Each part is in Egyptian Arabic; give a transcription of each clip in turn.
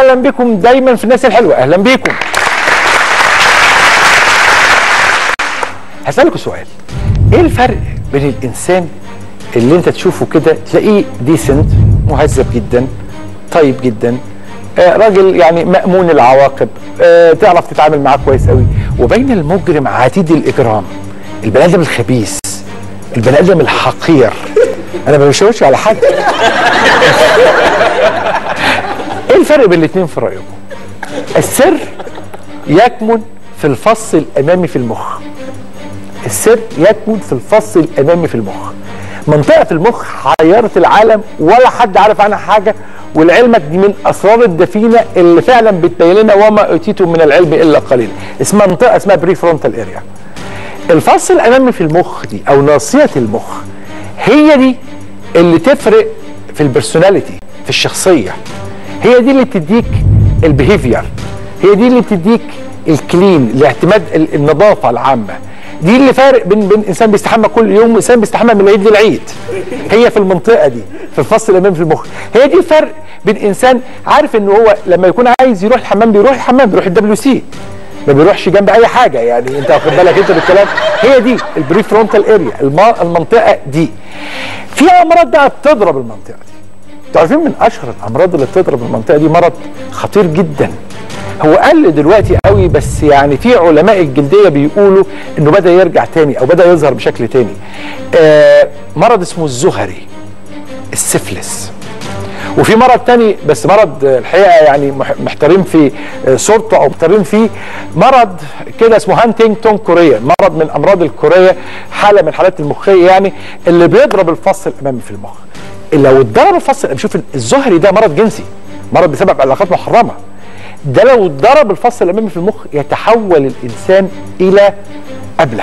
اهلا بكم دايما في الناس الحلوه اهلا بكم هسألكوا سؤال ايه الفرق بين الانسان اللي انت تشوفه كده تلاقيه ديسنت مهذب جدا طيب جدا آه راجل يعني مأمون العواقب آه تعرف تتعامل معاه كويس قوي وبين المجرم عتيد الاجرام البني ادم الخبيث البني ادم الحقير انا ما بشاورش على حد ايه الفرق بين الاثنين في رايكم السر يكمن في الفص الامامي في المخ السر يكمن في الفص الامامي في المخ منطقه في المخ حيرت العالم ولا حد عارف عنها حاجه ولعلمك دي من اسرار الدفينه اللي فعلا بتبين لنا وما اوتيتم من العلم الا قليلا اسمها منطقه اسمها بري فرونتال اريا الفص الامامي في المخ دي او ناصيه المخ هي دي اللي تفرق في البرسوناليتي في الشخصيه هي دي اللي بتديك البيهيفير هي دي اللي بتديك الكلين الاعتماد ال- النظافه العامه دي اللي فارق بين بين انسان بيستحمى كل يوم وانسان بيستحمى من العيد للعيد هي في المنطقه دي في الفصل الامامي في المخ هي دي الفرق بين انسان عارف ان هو لما يكون عايز يروح الحمام بيروح الحمام بيروح الدبليو سي ما بيروحش جنب اي حاجه يعني انت واخد بالك انت بالكلام هي دي البري فرونتال اريا المنطقه دي في امراض بقى بتضرب المنطقه دي انتوا عارفين من اشهر الامراض اللي بتضرب المنطقه دي مرض خطير جدا هو قل دلوقتي قوي بس يعني في علماء الجلديه بيقولوا انه بدا يرجع تاني او بدا يظهر بشكل تاني آه مرض اسمه الزهري السفلس وفي مرض تاني بس مرض آه، الحقيقه يعني مح- محتارين في آه، صورته او محتارين فيه مرض كده اسمه هانتينجتون كوريا مرض من امراض الكوريه حاله من حالات المخيه يعني اللي بيضرب الفص الامامي في المخ لو اتضرب الفص الامامي شوف الزهري ده مرض جنسي مرض بسبب علاقات محرمه ده لو اتضرب الفص الامامي في المخ يتحول الانسان الى ابله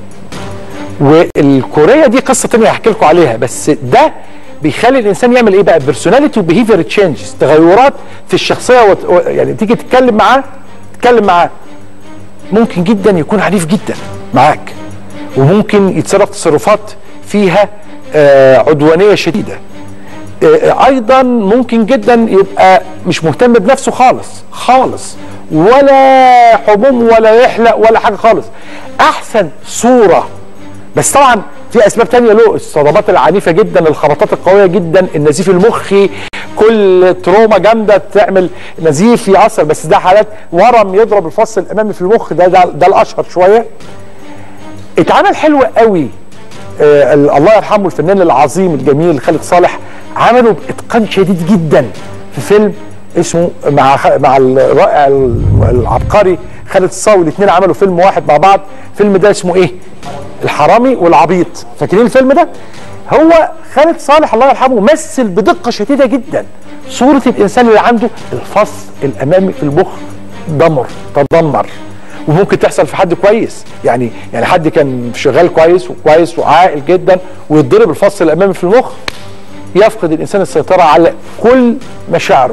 والكوريه دي قصه تانية هحكي لكم عليها بس ده بيخلي الانسان يعمل ايه بقى بيرسوناليتي وبيهيفير تشينجز تغيرات في الشخصيه وت... و- يعني تيجي تتكلم معاه تتكلم معاه ممكن جدا يكون عنيف جدا معاك وممكن يتصرف تصرفات فيها آه عدوانيه شديده آه، ايضا ممكن جدا يبقى مش مهتم بنفسه خالص خالص ولا حموم ولا يحلق ولا حاجه خالص احسن صوره بس طبعا في اسباب تانية له الصدمات العنيفه جدا الخبطات القويه جدا النزيف المخي كل تروما جامده تعمل نزيف يأثر بس ده حالات ورم يضرب الفص الامامي في المخ ده ده, ده الاشهر شويه اتعمل حلو قوي آه ال- الله يرحمه الفنان العظيم الجميل خالد صالح عمله باتقان شديد جدا في فيلم اسمه مع خ- مع الرائع ال- العبقري خالد الصاوي الاثنين عملوا فيلم واحد مع بعض الفيلم ده اسمه ايه الحرامي والعبيط فاكرين الفيلم ده هو خالد صالح الله يرحمه مثل بدقه شديده جدا صوره الانسان اللي عنده الفص الامامي في المخ دمر تدمر وممكن تحصل في حد كويس يعني يعني حد كان شغال كويس وكويس وعاقل جدا ويتضرب الفص الامامي في المخ يفقد الانسان السيطره على كل مشاعره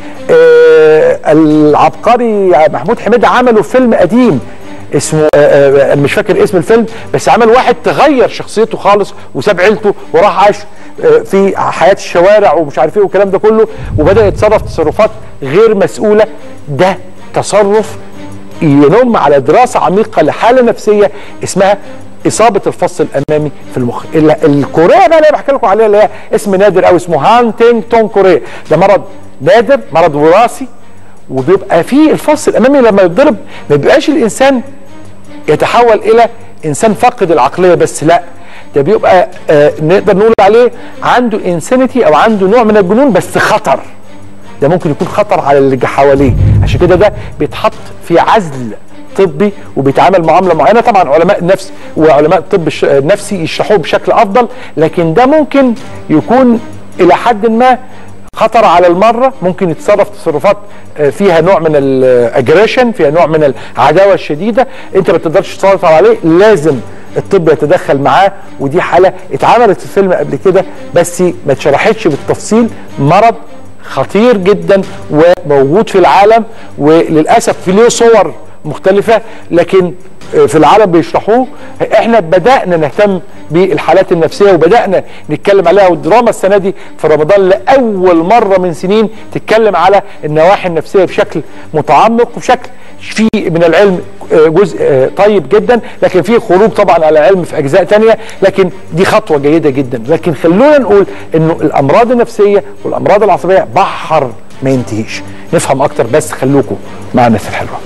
آه العبقري محمود حميد عمله فيلم قديم اسمه آه آه انا مش فاكر اسم الفيلم بس عمل واحد تغير شخصيته خالص وساب عيلته وراح عاش آه في حياه الشوارع ومش عارف ايه والكلام ده كله وبدا يتصرف تصرفات غير مسؤوله ده تصرف ينم على دراسه عميقه لحاله نفسيه اسمها اصابه الفص الامامي في المخ ال- الكوريه بقى اللي أنا بحكي لكم عليها اللي هي اسم نادر قوي اسمه هانتينجتون كوريا ده مرض نادر مرض وراثي وبيبقى فيه الفص الامامي لما يتضرب ما بيبقاش الانسان يتحول الى انسان فاقد العقليه بس لا ده بيبقى آه نقدر نقول عليه عنده انسانيتي او عنده نوع من الجنون بس خطر ده ممكن يكون خطر على اللي حواليه عشان كده ده بيتحط في عزل طبي وبيتعامل معامله معينه طبعا علماء النفس وعلماء الطب الش- النفسي يشرحوه بشكل افضل لكن ده ممكن يكون الى حد ما خطر على المره ممكن يتصرف تصرفات آه، فيها نوع من الاجريشن فيها نوع من العداوه الشديده انت ما تقدرش تسيطر عليه لازم الطب يتدخل معاه ودي حاله اتعملت في فيلم قبل كده بس ما اتشرحتش بالتفصيل مرض خطير جدا وموجود في العالم وللاسف في له صور مختلفه لكن آه، في العالم بيشرحوه احنا بدانا نهتم بالحالات النفسيه وبدانا نتكلم عليها والدراما السنه دي في رمضان لاول مره من سنين تتكلم على النواحي النفسيه بشكل متعمق وبشكل في من العلم آه، جزء آه، طيب جدا لكن في خروج طبعا على العلم في اجزاء تانية لكن دي خطوه جيده جدا لكن خلونا نقول انه الامراض النفسيه والامراض العصبيه بحر ما ينتهيش نفهم اكتر بس خلوكم مع الناس الحلوه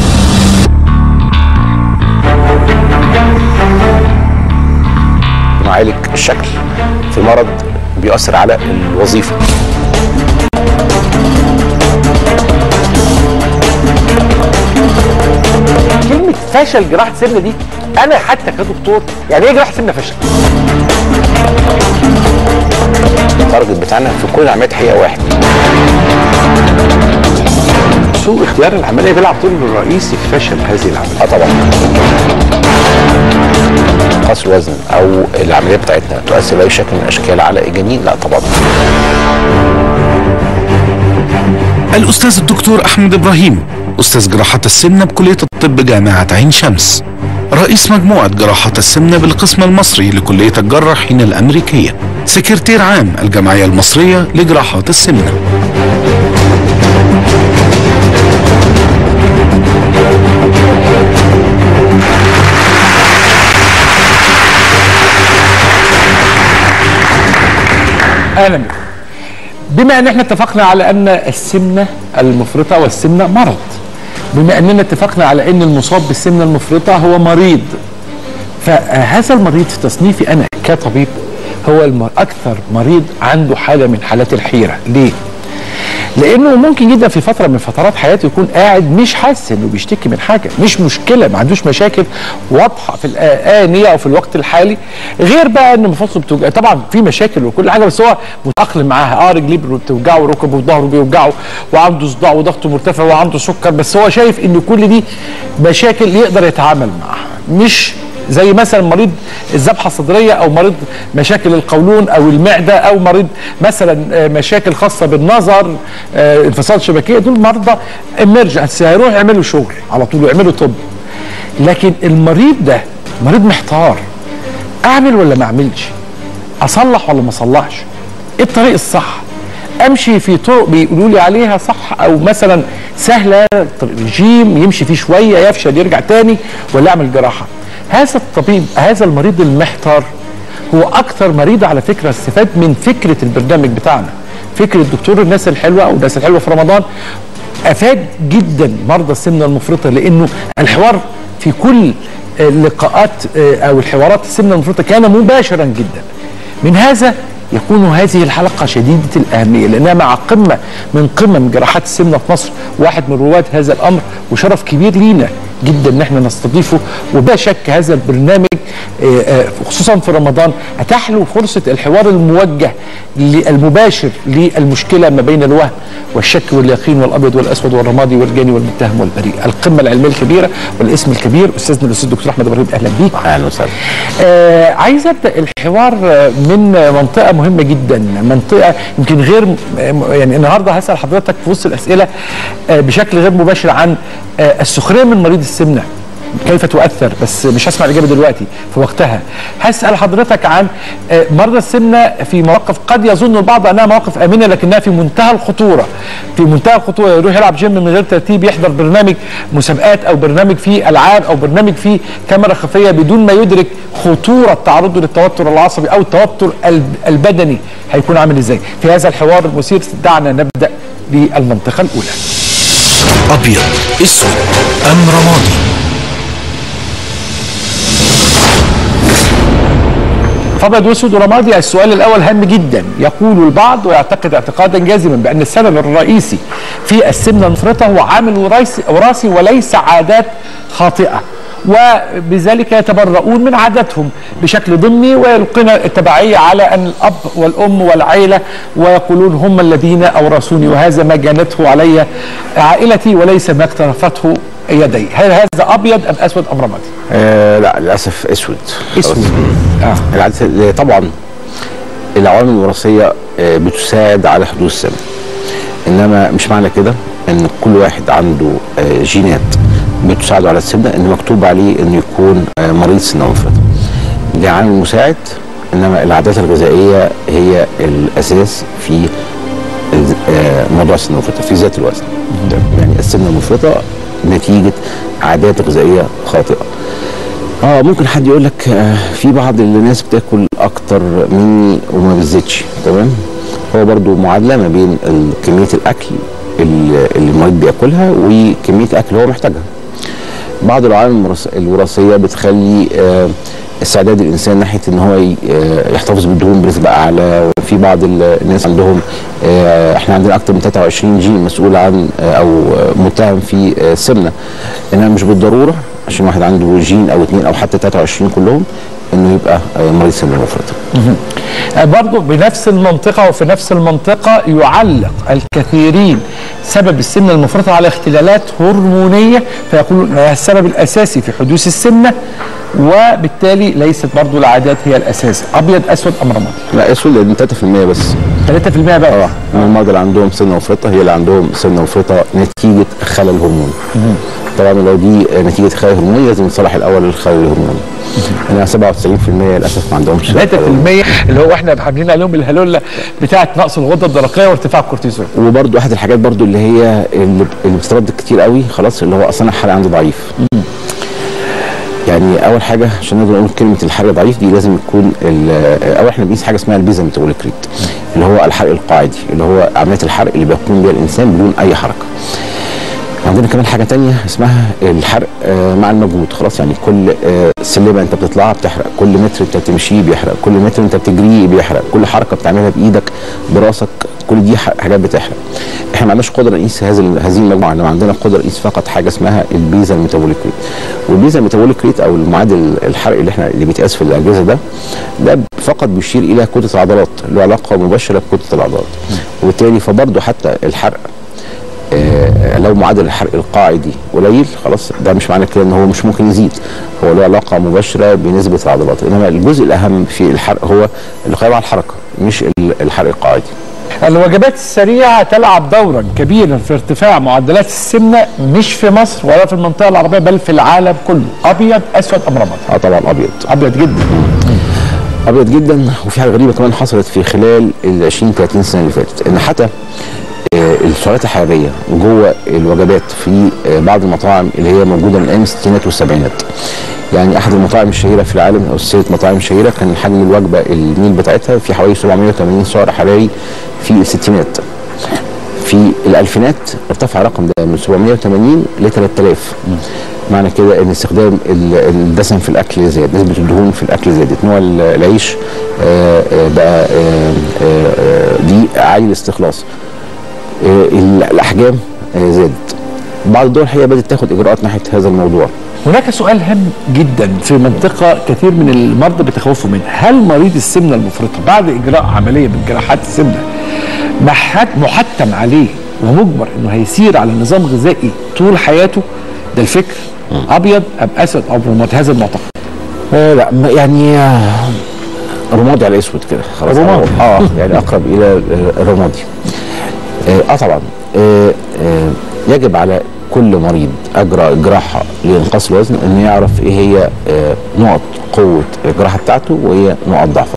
نعالج الشكل في مرض بيؤثر على الوظيفه كلمه فشل جراحه سمنه دي انا حتى كدكتور يعني ايه جراحه سمنه فشل التارجت بتاعنا في كل العمليات هي واحد سوء اختيار العمليه بيلعب دور رئيسي في فشل هذه العمليه اه طبعا قص الوزن او العمليه بتاعتنا تؤثر باي شكل من الاشكال على الجنين لا طبعا الأستاذ الدكتور أحمد إبراهيم أستاذ جراحة السمنة بكلية الطب جامعة عين شمس رئيس مجموعة جراحة السمنة بالقسم المصري لكلية الجراحين الأمريكية سكرتير عام الجمعية المصرية لجراحات السمنة اهلا بكم بما ان احنا اتفقنا على ان السمنه المفرطه والسمنه مرض بما اننا اتفقنا على ان المصاب بالسمنه المفرطه هو مريض فهذا المريض في تصنيفي انا كطبيب هو المر... اكثر مريض عنده حاله من حالات الحيره ليه لانه ممكن جدا في فتره من فترات حياته يكون قاعد مش حاسس انه بيشتكي من حاجه مش مشكله ما عندوش مشاكل واضحه في الانيه او في الوقت الحالي غير بقى ان مفاصله بتوجع طبعا في مشاكل وكل حاجه بس هو متاقلم معاها اه رجليه بتوجعه وركبه وظهره بيوجعه وعنده صداع وضغطه مرتفع وعنده سكر بس هو شايف ان كل دي مشاكل يقدر يتعامل معاها مش زي مثلا مريض الذبحه الصدريه او مريض مشاكل القولون او المعده او مريض مثلا آه، مشاكل خاصه بالنظر آه، انفصال شبكيه دول مرضى امرجنسي هيروح يعملوا شغل على طول ويعملوا طب لكن المريض ده مريض محتار اعمل ولا ما اعملش اصلح ولا ما اصلحش ايه الطريق الصح امشي في طرق بيقولوا لي عليها صح او مثلا سهله طريق رجيم يمشي فيه شويه يفشل يرجع تاني ولا اعمل جراحه هذا الطبيب هذا المريض المحتار هو اكثر مريض على فكره استفاد من فكره البرنامج بتاعنا فكره دكتور الناس الحلوه او الناس الحلوه في رمضان افاد جدا مرضى السمنه المفرطه لانه الحوار في كل آه، لقاءات آه، او الحوارات السمنه المفرطه كان مباشرا جدا من هذا يكون هذه الحلقة شديدة الأهمية لأنها مع قمة من قمم جراحات السمنة في مصر واحد من رواد هذا الأمر وشرف كبير لينا جدا ان احنا نستضيفه وبلا شك هذا البرنامج آه، آه، خصوصا في رمضان اتاح له فرصه الحوار الموجه المباشر للمشكله ما بين الوهم والشك واليقين والابيض والاسود والرمادي والجاني والمتهم والبريء القمه العلميه الكبيره والاسم الكبير استاذنا الاستاذ الدكتور احمد ابراهيم اهلا بيك اهلا وسهلا آه عايز ابدا الحوار آه، من منطقه مهمه جدا منطقه يمكن غير م- يعني النهارده هسال حضرتك في وسط الاسئله آه بشكل غير مباشر عن آه السخريه من مريض السمنه كيف تؤثر بس مش هسمع الاجابه دلوقتي في وقتها هسال حضرتك عن آه، مرضى السمنه في مواقف قد يظن البعض انها مواقف امنه لكنها في منتهى الخطوره في منتهى الخطوره يروح يلعب جيم من غير ترتيب يحضر برنامج مسابقات او برنامج فيه العاب او برنامج فيه كاميرا خفيه بدون ما يدرك خطوره تعرضه للتوتر العصبي او التوتر الب- البدني هيكون عامل ازاي في هذا الحوار المثير دعنا نبدا بالمنطقه الاولى أبيض أسود أم رمادي فابيض واسود ورمادي السؤال الاول هام جدا يقول البعض ويعتقد اعتقادا جازما بان السبب الرئيسي في السمنه المفرطه هو عامل وراثي وراثي وليس عادات خاطئه وبذلك يتبرؤون من عاداتهم بشكل ضمني ويلقون التبعية على أن الأب والأم والعيلة ويقولون هم الذين أورثوني وهذا ما جنته علي عائلتي وليس ما اقترفته يدي هل هذا أبيض أم أسود أم رمادي؟ آه لا للاسف اسود اسود آه. العادات طبعا العوامل الوراثيه آه، بتساعد على حدوث السمنه انما مش معنى كده ان كل واحد عنده آه، جينات بتساعده على السمنه ان مكتوب عليه انه يكون آه، مريض سمنه مفرطه ده عامل مساعد انما العادات الغذائيه هي الاساس في ال- آه، موضوع السمنه المفرطه في ذات الوزن يعني السمنه المفرطه نتيجه عادات غذائيه خاطئه اه ممكن حد يقول لك آه في بعض الناس بتاكل اكتر مني وما بتزيدش تمام هو برضو معادله ما بين ال- كميه الاكل اللي اللي المريض بياكلها وكميه الاكل اللي هو محتاجها بعض العوامل المرس- الوراثيه بتخلي آه، استعداد الانسان ناحيه ان هو ي- آه، يحتفظ بالدهون بنسبه اعلى وفي بعض ال- الناس عندهم آه، احنا عندنا اكتر من 23 جين مسؤول عن آه، او آه، متهم في آه، السمنه انما مش بالضروره عشان واحد عنده جين او اثنين او حتى 23 كلهم انه يبقى آه، مريض سمنه مفرطه آه، برضو بنفس المنطقة وفي نفس المنطقة يعلق الكثيرين سبب السمنة المفرطة على اختلالات هرمونية فيقولون إنها السبب الأساسي في حدوث السمنة وبالتالي ليست برضو العادات هي الأساس أبيض أسود أم رمادي لا اسود لان 3% بس 3% بقى اه من المرضى اللي عندهم سمنه مفرطه هي اللي عندهم سمنه مفرطه نتيجه خلل هرموني طبعا لو دي نتيجه خلل هرموني لازم يتصلح الاول الخلل الهرموني انما 97% للاسف ما عندهمش 3% اللي هو احنا عاملين عليهم الهلوله بتاعه نقص الغده الدرقيه وارتفاع الكورتيزول وبرده احد الحاجات برده اللي هي اللي, اللي بتتردد كتير قوي خلاص اللي هو اصلا الحرق عنده ضعيف يعني اول حاجه عشان نقدر نقول كلمه الحرق ضعيف دي لازم يكون ال- اول احنا بنقيس حاجه اسمها البيزا ميتابوليك ريت اللي هو الحرق القاعدي اللي هو عمليه الحرق اللي بيقوم بها الانسان بدون اي حركه عندنا كمان حاجه تانية اسمها الحرق آه، مع المجهود خلاص يعني كل آه، سلمه انت بتطلعها بتحرق كل متر انت بتمشيه بيحرق كل متر انت بتجريه بيحرق كل حركه بتعملها بايدك براسك كل دي ح- حاجات بتحرق احنا ما عندناش قدره نقيس هذه هذه المجموعه انما عندنا قدره نقيس فقط حاجه اسمها البيزا الميتابوليك ريت والبيزا الميتابوليك ريت او المعادل الحرق اللي احنا اللي بيتقاس في الاجهزه ده ده فقط بيشير الى كتله العضلات له علاقه مباشره بكتله العضلات وبالتالي فبرضه حتى الحرق آه، لو معدل الحرق القاعدي قليل خلاص ده مش معنى كده ان هو مش ممكن يزيد هو له علاقه مباشره بنسبه العضلات انما الجزء الاهم في الحرق هو اللي قائم على الحركه مش ال- الحرق القاعدي الوجبات السريعه تلعب دورا كبيرا في ارتفاع معدلات السمنه مش في مصر ولا في المنطقه العربيه بل في العالم كله ابيض اسود ام رمادي اه طبعا ابيض ابيض جدا ابيض جدا وفي حاجه غريبه كمان حصلت في خلال ال 20 30 سنه اللي فاتت ان حتى آه، السعرات الحراريه جوه الوجبات في آه، بعض المطاعم اللي هي موجوده من ايام الستينات والسبعينات يعني احد المطاعم الشهيره في العالم او سلسله مطاعم شهيره كان حجم الوجبه الميل بتاعتها في حوالي 780 سعر حراري في الستينات في الالفينات ارتفع الرقم ده من 780 ل 3000 معنى كده ان استخدام ال- الدسم في الاكل زاد نسبه الدهون في الاكل زادت نوع ال- العيش آه، آه، بقى آه، آه، آه، دي عالي الاستخلاص آه، ال- الاحجام آه، زادت بعض الدول الحقيقه بدات تاخد اجراءات ناحيه هذا الموضوع هناك سؤال هام جدا في منطقة كثير من المرضى بيتخوفوا منها هل مريض السمنة المفرطة بعد إجراء عملية من جراحات السمنة محت- محتم عليه ومجبر انه هيسير على نظام غذائي طول حياته ده الفكر ابيض ام اسود او رماد هذا المعتقد آه لا ما- يعني آه، رمادي على اسود كده خلاص رمادي. أو- اه يعني اقرب الى آه، الرمادي اه آه، طبعا آه آه يجب على كل مريض اجرى جراحه لانقاص الوزن انه يعرف ايه هي آه نقط قوه الجراحه بتاعته وايه نقط ضعفه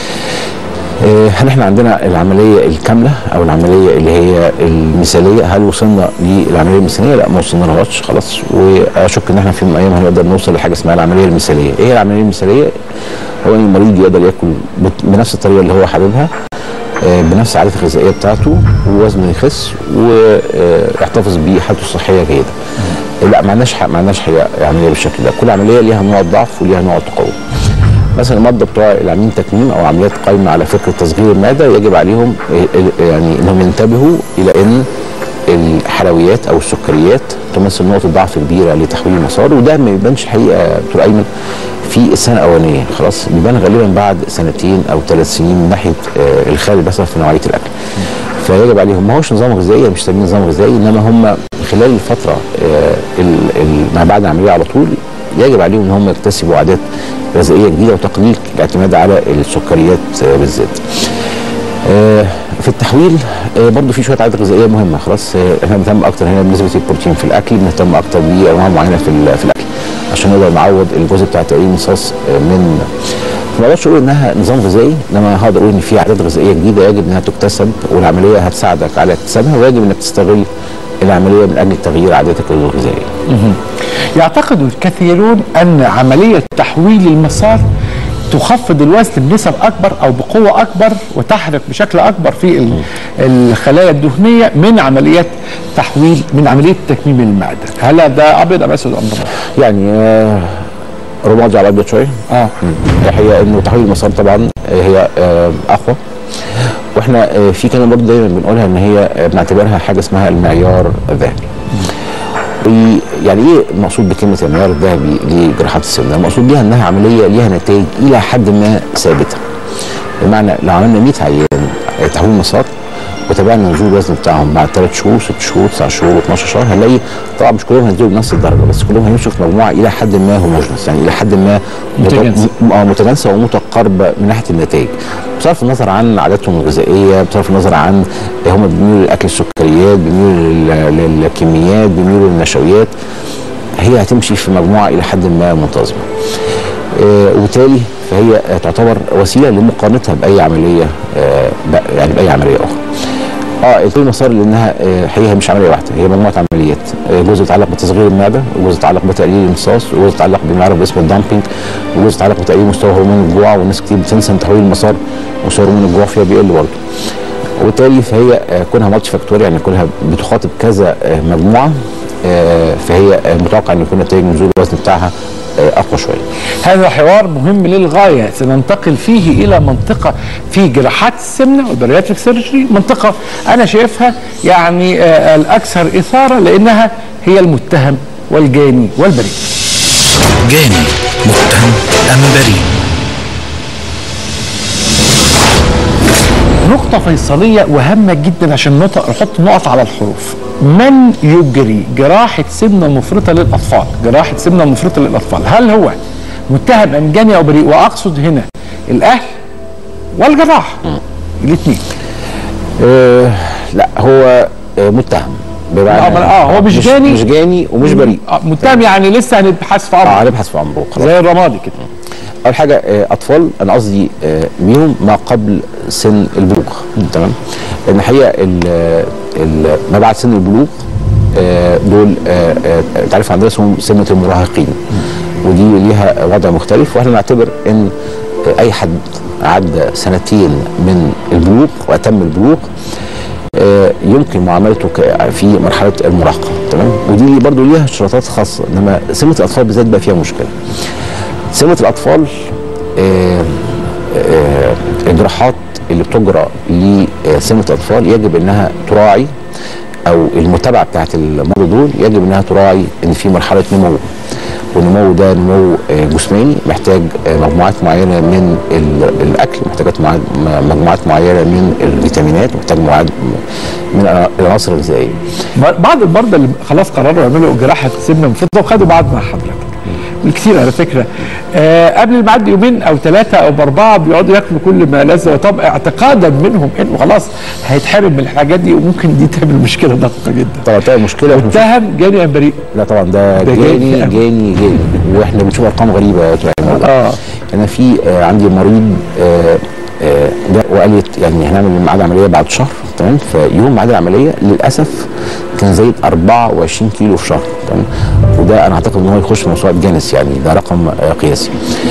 آه، هل احنا عندنا العمليه الكامله او العمليه اللي هي المثاليه هل وصلنا للعمليه المثاليه لا ما وصلنا لهاش خلاص واشك ان احنا في يوم من الايام هنقدر نوصل لحاجه اسمها العمليه المثاليه ايه هي العمليه المثاليه هو ان المريض يقدر ياكل بت- بنفس الطريقه اللي هو حاببها آه، بنفس العادات الغذائيه بتاعته ووزنه يخس ويحتفظ بحالته الصحيه جيده لا ما عندناش ح- ما عندناش حقيقة عمليه بالشكل ده كل عمليه ليها نقط ضعف وليها نقط قوه مثلا المرضى بتوع اللي عاملين تكميم او عمليات قايمه على فكره تصغير المعده يجب عليهم ال- ال- يعني انهم ينتبهوا الى ان الحلويات او السكريات تمثل نقطه ضعف كبيره لتحويل المسار وده ما يبانش حقيقه دكتور ايمن في السنه الاولانيه خلاص بيبان غالبا بعد سنتين او ثلاث سنين من ناحيه آه، الخلل اللي بيحصل في نوعيه الاكل فيجب عليهم ما هوش نظام غذائي مش تابعين نظام غذائي انما هم خلال الفتره آه، ال- ال- ما بعد العمليه على طول يجب عليهم ان هم يكتسبوا عادات غذائيه جديده وتقليل الاعتماد على السكريات آه، بالذات. آه، في التحويل آه، برضو في شويه عادات غذائيه مهمه خلاص آه، احنا بنهتم اكتر هنا بنسبه البروتين في الاكل بنهتم اكتر بانواع معينه في ال- في الاكل عشان نقدر نعوض الجزء بتاع تقليل الامتصاص آه، من ما اقدرش اقول انها نظام غذائي انما هقدر اقول ان في عادات غذائيه جديده يجب انها تكتسب والعمليه هتساعدك على اكتسابها ويجب انك تستغل العمليه من اجل تغيير عاداتك الغذائيه. يعتقد الكثيرون ان عمليه تحويل المسار تخفض الوزن بنسب اكبر او بقوه اكبر وتحرق بشكل اكبر في ال- الخلايا الدهنيه من عمليات تحويل من عمليه تكميم المعده هل ده ابيض ام اسود ام رمادي؟ يعني آه، رمادي على الابيض شويه اه الحقيقه انه تحويل المسار طبعا آه، هي آه، اقوى واحنا آه، في كلمه برضه دايما بنقولها ان هي آه، بنعتبرها حاجه اسمها المعيار الذهبي ويعني ايه المقصود بكلمه المعيار الذهبي لجراحات السمنه؟ المقصود بيها انها عمليه ليها نتائج الى حد ما ثابته. بمعنى لو عملنا 100 عيان آه، تحويل مسار وتابعنا نزول الوزن بتاعهم بعد 3 شهور 6 شهور 9 شهور 12 شهر هنلاقي طبعا مش كلهم هينزلوا بنفس الدرجه بس كلهم هيمشوا في مجموعه الى حد ما هوموجنس يعني الى حد ما مت- متجانسة. م- اه متجانسه ومتقاربه من ناحيه النتائج بصرف النظر عن عاداتهم الغذائيه بصرف النظر عن هم بيميلوا لاكل السكريات بيميلوا لل- للكميات بيميلوا للنشويات هي هتمشي في مجموعه الى حد ما منتظمه آه، وبالتالي فهي آه، تعتبر وسيله لمقارنتها باي عمليه آه، ب- يعني باي عمليه اخرى. اه التوي مسار لانها آه، حقيقه مش عمليه واحده هي مجموعه عمليات آه، جزء يتعلق بتصغير المعده وجزء يتعلق بتقليل الامتصاص وجزء يتعلق بما يعرف باسم الدامبنج وجزء يتعلق بتقليل مستوى هرمون الجوع والناس كتير بتنسى ان تحويل المسار مستوى هرمون الجوع فيها بيقل برضه. وبالتالي فهي آه، كونها مالتي فاكتوريال يعني كونها بتخاطب كذا آه، مجموعه آه، فهي آه، متوقع ان يكون نتائج نزول الوزن بتاعها آه، اقوى شويه. هذا حوار مهم للغايه سننتقل فيه الى منطقه في جراحات السمنه والبرياتريك سيرجري منطقه انا شايفها يعني آه، الاكثر اثاره لانها هي المتهم والجاني والبريء جاني متهم أم بريء نقطة فيصلية وهامة جدا عشان نط- نحط نقط على الحروف من يجري جراحة سمنة مفرطة للأطفال جراحة سمنة مفرطة للأطفال هل هو متهم أم جاني أو بريء وأقصد هنا الأهل والجراح الاثنين آه لا هو آه متهم بمعنى آه، ما- آه، هو مش جاني. مش جاني ومش بريء آه، متهم يعني لسه هنبحث في اه أمر هنبحث في عمره خلاص زي الرمادي كده اول حاجه آه، اطفال انا قصدي آه، بيهم ما قبل سن البلوغ تمام لان الحقيقه ال- ال- ما بعد سن البلوغ آه، دول آه، آه، تعرف عندنا اسمهم سنه المراهقين ودي ليها وضع مختلف واحنا نعتبر ان آه، اي حد عدى سنتين من البلوغ واتم البلوغ آه، يمكن معاملته ك- في مرحله المراهقه تمام ودي برضو ليها اشتراطات خاصه انما سنه الاطفال بالذات بقى فيها مشكله سمنة الأطفال آه، آه، الجراحات اللي بتجرى لسمنة الأطفال يجب إنها تراعي أو المتابعة بتاعت المرضى دول يجب إنها تراعي إن في مرحلة نمو والنمو ده نمو آه، جسماني محتاج آه، مجموعات معينة من ال- الأكل محتاجات معي- م- مجموعات معينة من الفيتامينات محتاج مجموعات من العناصر الغذائية بعض المرضى اللي خلاص قرروا يعملوا جراحه سمنه مفرطه وخدوا بعض مع حضرتك الكثير على فكره آه قبل الميعاد يومين او ثلاثه او باربعه بيقعدوا ياكلوا كل ما لذ وطب اعتقادا منهم انه خلاص هيتحرم من الحاجات دي وممكن دي تعمل مشكله ضخمه جدا طبعا طبعا مشكلة وإحنا اتهم جاني ام بريء لا طبعا ده ده جاني جاني أوي. جاني جاني واحنا بنشوف ارقام غريبه يا دكتور عماد. اه انا في آه عندي مريض آه آه جاء وقالت يعني هنعمل ميعاد عمليه بعد شهر تمام فيوم ميعاد العمليه للاسف كان زايد 24 كيلو في شهر تمام وده انا اعتقد ان هو يخش في موسوعه جينيس يعني ده رقم آه قياسي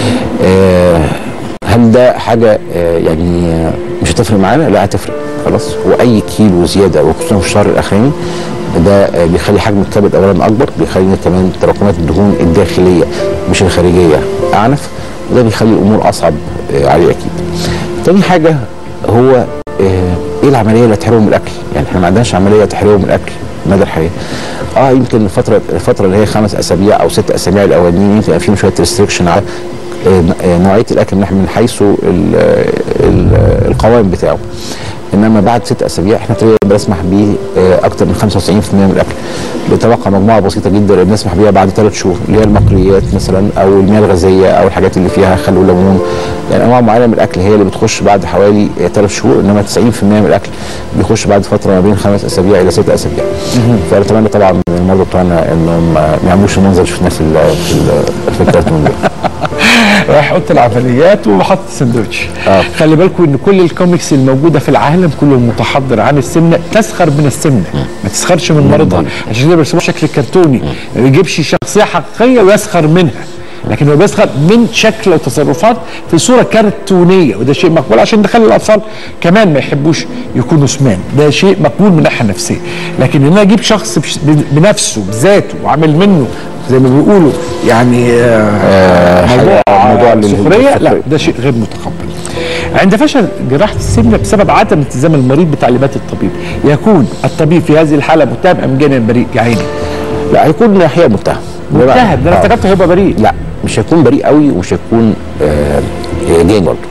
آه هل ده حاجه آه يعني آه، مش هتفرق معانا؟ لا هتفرق خلاص واي كيلو زياده وخصوصا في الشهر الاخراني ده آه، بيخلي حجم الكبد اولا اكبر بيخلي كمان تراكمات الدهون الداخليه مش الخارجيه اعنف وده بيخلي الامور اصعب آه، عليه اكيد. تاني حاجه هو آه، ايه العمليه اللي هتحرمه من الاكل؟ يعني احنا ما عندناش عمليه تحرمه من الاكل مدى الحياه. اه يمكن الفتره الفتره اللي هي خمس اسابيع او ست اسابيع الاولانيين يمكن يبقى فيهم شويه ريستريكشن على آه، آه، نوعيه الاكل من من حيث ال- ال- القوام بتاعه. انما بعد ست اسابيع احنا تقريبا بنسمح ب اكثر من 95% من الاكل بتبقى مجموعه بسيطه جدا اللي بنسمح بيها بعد ثلاث شهور اللي هي المقليات مثلا او المياه الغازيه او الحاجات اللي فيها خل وليمون يعني انواع معينه من الاكل هي اللي بتخش بعد حوالي ثلاث شهور انما 90% من الاكل بيخش بعد فتره ما بين خمس اسابيع الى ست اسابيع فنتمنى طبعا من المرضى بتوعنا انهم ما يعملوش المنظر اللي شفناه في ال- في ال- في الكرتون ده رايح اوضه العمليات وحط سندوتش آه. خلي بالكم ان كل الكوميكس الموجوده في العالم كله المتحضر عن السمنه تسخر من السمنه ما تسخرش من مرضها عشان كده بيرسموها بشكل كرتوني ما يجيبش شخصيه حقيقيه ويسخر منها لكن هو بيسخر من شكل وتصرفات في صوره كرتونيه وده شيء مقبول عشان نخلي الاطفال كمان ما يحبوش يكونوا سمان ده شيء مقبول من الناحيه النفسيه لكن ان انا اجيب شخص بش- بنفسه بذاته وعامل منه زي ما بيقولوا يعني آه موضوع موضوع لل- سخريه لا للسخرية. ده شيء غير متقبل عند فشل جراحه السمنه بسبب عدم التزام المريض بتعليمات الطبيب يكون الطبيب في هذه الحاله متهم ام جانبا بريء يا عيني لا هيكون ناحيه متهم متهم ده انا آه. افتكرته هيبقى بريء لا مش هيكون بريء قوي ومش هيكون آه آه، جاي برضه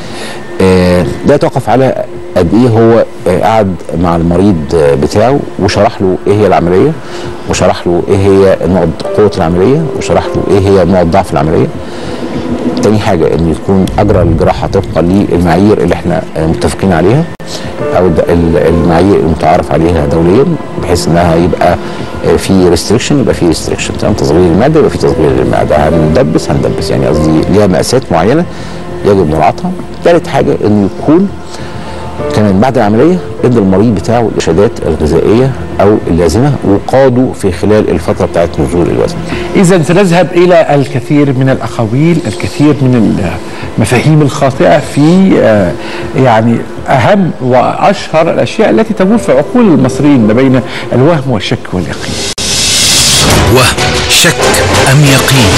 آه ده يتوقف على قد ايه هو آه قعد مع المريض آه بتاعه وشرح له ايه هي العمليه وشرح له ايه هي نقط قوه العمليه وشرح له ايه هي نقط ضعف العمليه تاني حاجه ان يكون اجرى الجراحه طبقا للمعايير اللي احنا آه، متفقين عليها او الد- ال- المعايير المتعارف عليها دوليا بحيث انها يبقى آه، في ريستريكشن يبقى في ريستريكشن تمام تصغير المعده يبقى في تصغير المعده هندبس هندبس يعني قصدي ليها مقاسات معينه يجب مراعاتها ثالث حاجه انه يكون كمان بعد العمليه ادى المريض بتاعه الارشادات الغذائيه او اللازمه وقاده في خلال الفتره بتاعت نزول الوزن اذا سنذهب الى الكثير من الاقاويل الكثير من المفاهيم الخاطئه في آه، يعني اهم واشهر الاشياء التي تدور في عقول المصريين ما بين الوهم والشك واليقين وهم شك أم يقين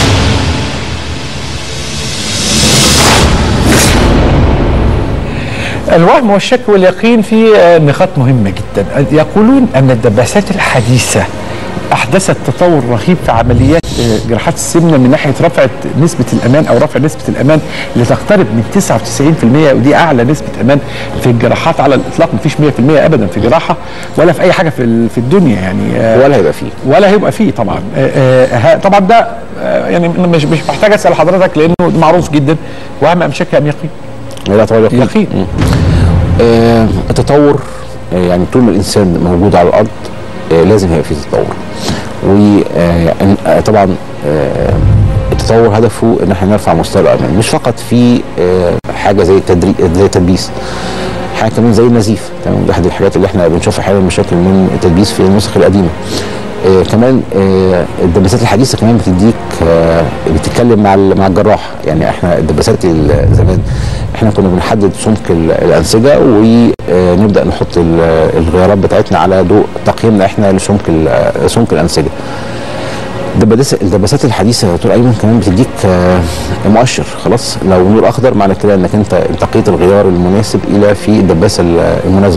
الوهم والشك واليقين في آه، نقاط مهمة جدا يقولون أن الدباسات الحديثة أحدثت تطور رهيب في عمليات آه، جراحات السمنة من ناحية رفعت نسبة الأمان أو رفع نسبة الأمان لتقترب من 99% ودي أعلى نسبة أمان في الجراحات على الإطلاق مفيش 100% أبدا في جراحة ولا في أي حاجة في ال- في الدنيا يعني آه، ولا هيبقى فيه ولا هيبقى فيه طبعا آه، آه، ها- طبعا ده آه، يعني مش مش محتاج اسال حضرتك لانه معروف جدا وهم ام شك ام يقين لا طبعا يقين يقين آه التطور آه يعني طول ما الانسان موجود على الارض آه لازم هيبقى فيه تطور وطبعا آه التطور هدفه ان احنا نرفع مستوى الامان مش فقط في آه حاجه زي التدريب زي التدبيس حاجه كمان زي النزيف تمام ده احد الحاجات اللي احنا بنشوفها احيانا مشاكل من التدبيس في النسخ القديمه آه كمان آه الدباسات الحديثه كمان بتديك آه بتتكلم مع ال- مع الجراح يعني احنا الدباسات ال- زمان احنا كنا بنحدد سمك ال- الانسجه ونبدا نحط ال- الغيارات بتاعتنا على ضوء تقييمنا احنا لسمك ال- سمك الانسجه الدباسات الدباسات الحديثه يا دكتور ايمن كمان بتديك آه، مؤشر خلاص لو نور اخضر معنى كده انك انت انتقيت الغيار المناسب الى في الدباسه ال- المناسبه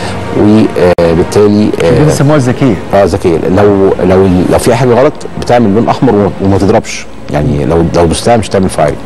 وبالتالي دي بيسموها الذكيه اه ذكيه لو لو لو في حاجه غلط بتعمل لون احمر وما- وما تضربش يعني لو لو دوستها مش تعمل فاير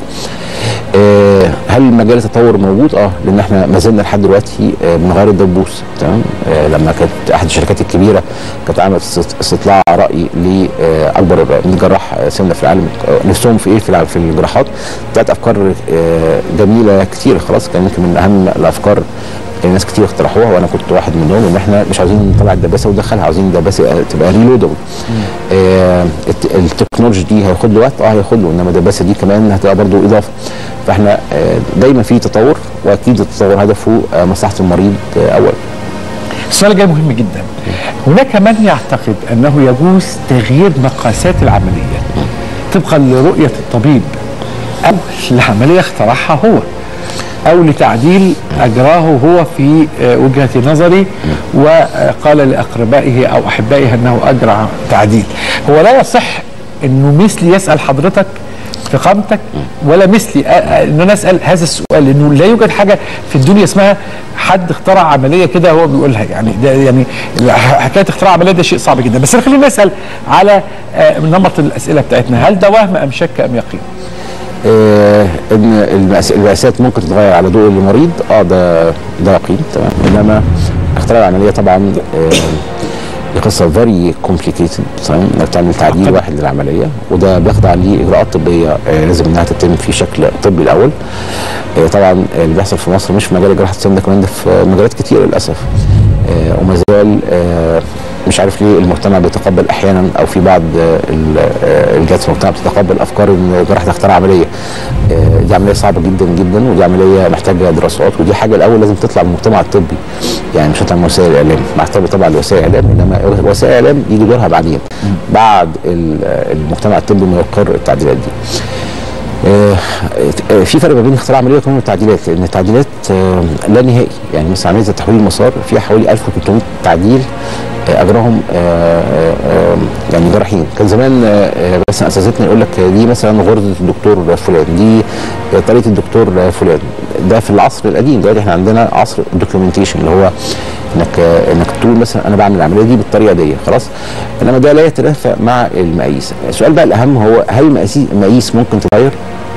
آه هل مجال التطور موجود؟ اه لان احنا ما زلنا لحد دلوقتي آه بنغير الدبوس تمام آه لما كانت احد الشركات الكبيره كانت عملت است- استطلاع راي لاكبر 100 جراح آه، سمنه في العالم آه، نفسهم في ايه في الع- في الجراحات طلعت افكار آه جميله كتير خلاص كان يمكن من اهم الافكار اللي ناس كتير اقترحوها وانا كنت واحد منهم ان احنا مش عاوزين نطلع الدباسه وندخلها عاوزين الدباسه تبقى ريلودبل آه الت- التكنولوجي دي هياخد له وقت اه هياخد له انما الدباسه دي كمان هتبقى برضو اضافه فاحنا آه دايما في تطور واكيد التطور هدفه آه مصلحه المريض آه اولا السؤال الجاي مهم جدا هناك من يعتقد انه يجوز تغيير مقاسات العمليه طبقا لرؤيه الطبيب او لعمليه اخترعها هو او لتعديل اجراه هو في آه، وجهه نظري وقال لاقربائه او احبائه انه اجرى تعديل هو لا يصح انه مثلي يسال حضرتك في قامتك ولا مثلي آه، آه، ان انا اسال هذا السؤال لانه لا يوجد حاجه في الدنيا اسمها حد اخترع عمليه كده هو بيقولها يعني ده يعني حكايه اختراع عمليه ده شيء صعب جدا بس خلينا نسال على آه، نمط الاسئله بتاعتنا هل ده وهم ام شك ام يقين؟ آه ان المأس- المقاسات ممكن تتغير على ضوء المريض اه ده ده يقين تمام انما اختراع العمليه طبعا آه دي قصه فيري كومبليكيتد تمام انك تعمل تعديل واحد للعمليه وده بيخضع لاجراءات طبيه آه لازم انها تتم في شكل طبي الاول آه طبعا اللي بيحصل في مصر مش في مجال جراحه السن ده كمان ده في مجالات كتير للاسف آه وما زال آه مش عارف ليه المجتمع بيتقبل احيانا او في بعض آه، ال- آه، الجهات في المجتمع بتتقبل افكار ان جراحه اختراع عمليه آه، دي عمليه صعبه جدا جدا ودي عمليه محتاجه دراسات ودي حاجه الاول لازم تطلع من المجتمع الطبي يعني مش هتطلع من وسائل الاعلام مع احترامي طبعا لوسائل الاعلام انما وسائل الاعلام يجي دورها بعدين بعد ال- آه، المجتمع الطبي ما يقر التعديلات دي آه، آه، في فرق ما بين اختراع عمليه وكمان التعديلات لان التعديلات آه، لا نهائي يعني مثلا عمليه تحويل المسار فيها حوالي 1300 تعديل آه، اجراهم آه، آه، آه، يعني جراحين كان زمان آه، آه، مثلا اساتذتنا يقول لك دي مثلا غرزه الدكتور فلان دي آه، طريقه الدكتور فلان ده في العصر القديم دلوقتي احنا عندنا عصر الدوكيومنتيشن اللي هو انك آه، انك تقول مثلا انا بعمل العمليه دي بالطريقه دي خلاص انما ده لا يتنافى مع المقاييس السؤال بقى الاهم هو هل المقاييس المقاييس ممكن تتغير؟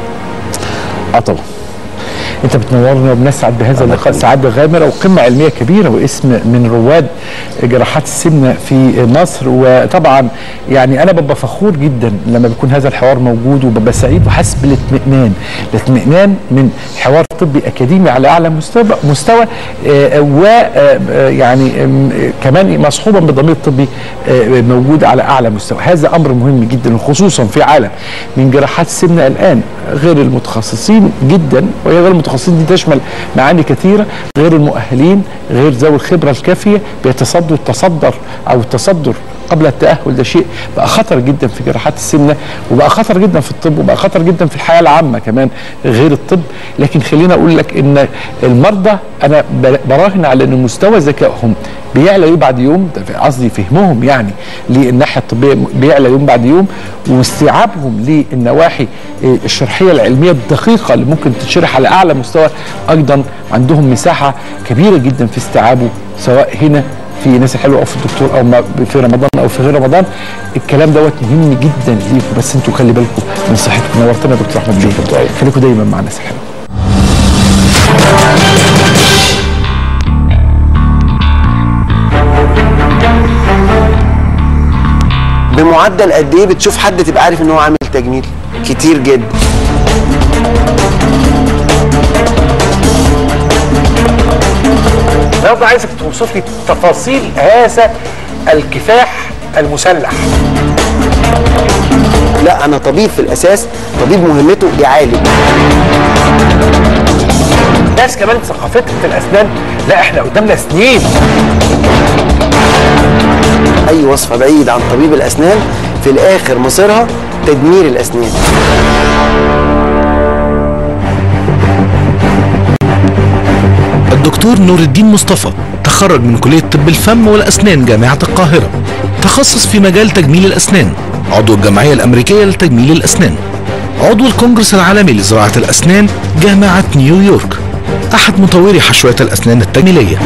اه طبعا انت بتنورنا وبنسعد بهذا اللقاء سعاده غامره وقمه علميه كبيره واسم من رواد جراحات السمنه في مصر وطبعا يعني انا ببقى فخور جدا لما بيكون هذا الحوار موجود وببقى سعيد وحاسس بالاطمئنان الاطمئنان من حوار طبي اكاديمي على اعلى مستوى مستوى ويعني كمان مصحوبا بالضمير الطبي آه، موجود على اعلى مستوى هذا امر مهم جدا وخصوصا في عالم من جراحات السمنه الان غير المتخصصين جدا وهي غير المتخصصين دي تشمل معاني كثيره غير المؤهلين غير ذوي الخبره الكافيه بيتصدوا التصدر او التصدر قبل التاهل ده شيء بقى خطر جدا في جراحات السمنه وبقى خطر جدا في الطب وبقى خطر جدا في الحياه العامه كمان غير الطب لكن خليني اقول لك ان المرضى انا ب- براهن على ان مستوى ذكائهم بيعلى يوم بعد يوم ده في- قصدي فهمهم يعني للناحيه الطبيه بيعلى يوم بعد يوم واستيعابهم للنواحي آه، الشرحيه العلميه الدقيقه اللي ممكن تتشرح على اعلى مستوى ايضا عندهم مساحه كبيره جدا في استيعابه سواء هنا في ناس الحلوه او في الدكتور او ما في رمضان او في غير رمضان الكلام دوت مهم جدا ليكم بس انتوا خلي بالكم من صحتكم نورتنا يا دكتور احمد بيه خليكم دايما مع الناس الحلوه بمعدل قد ايه بتشوف حد تبقى عارف ان هو عامل تجميل كتير جدا النهارده عايزك توصف لي تفاصيل هذا الكفاح المسلح لا انا طبيب في الاساس طبيب مهمته يعالج ناس كمان ثقافتها في الاسنان لا احنا قدامنا سنين اي وصفه بعيد عن طبيب الاسنان في الاخر مصيرها تدمير الاسنان الدكتور نور الدين مصطفى تخرج من كلية طب الفم والأسنان جامعة القاهرة تخصص في مجال تجميل الأسنان عضو الجمعية الأمريكية لتجميل الأسنان عضو الكونجرس العالمي لزراعة الأسنان جامعة نيويورك أحد مطوري حشوات الأسنان التجميلية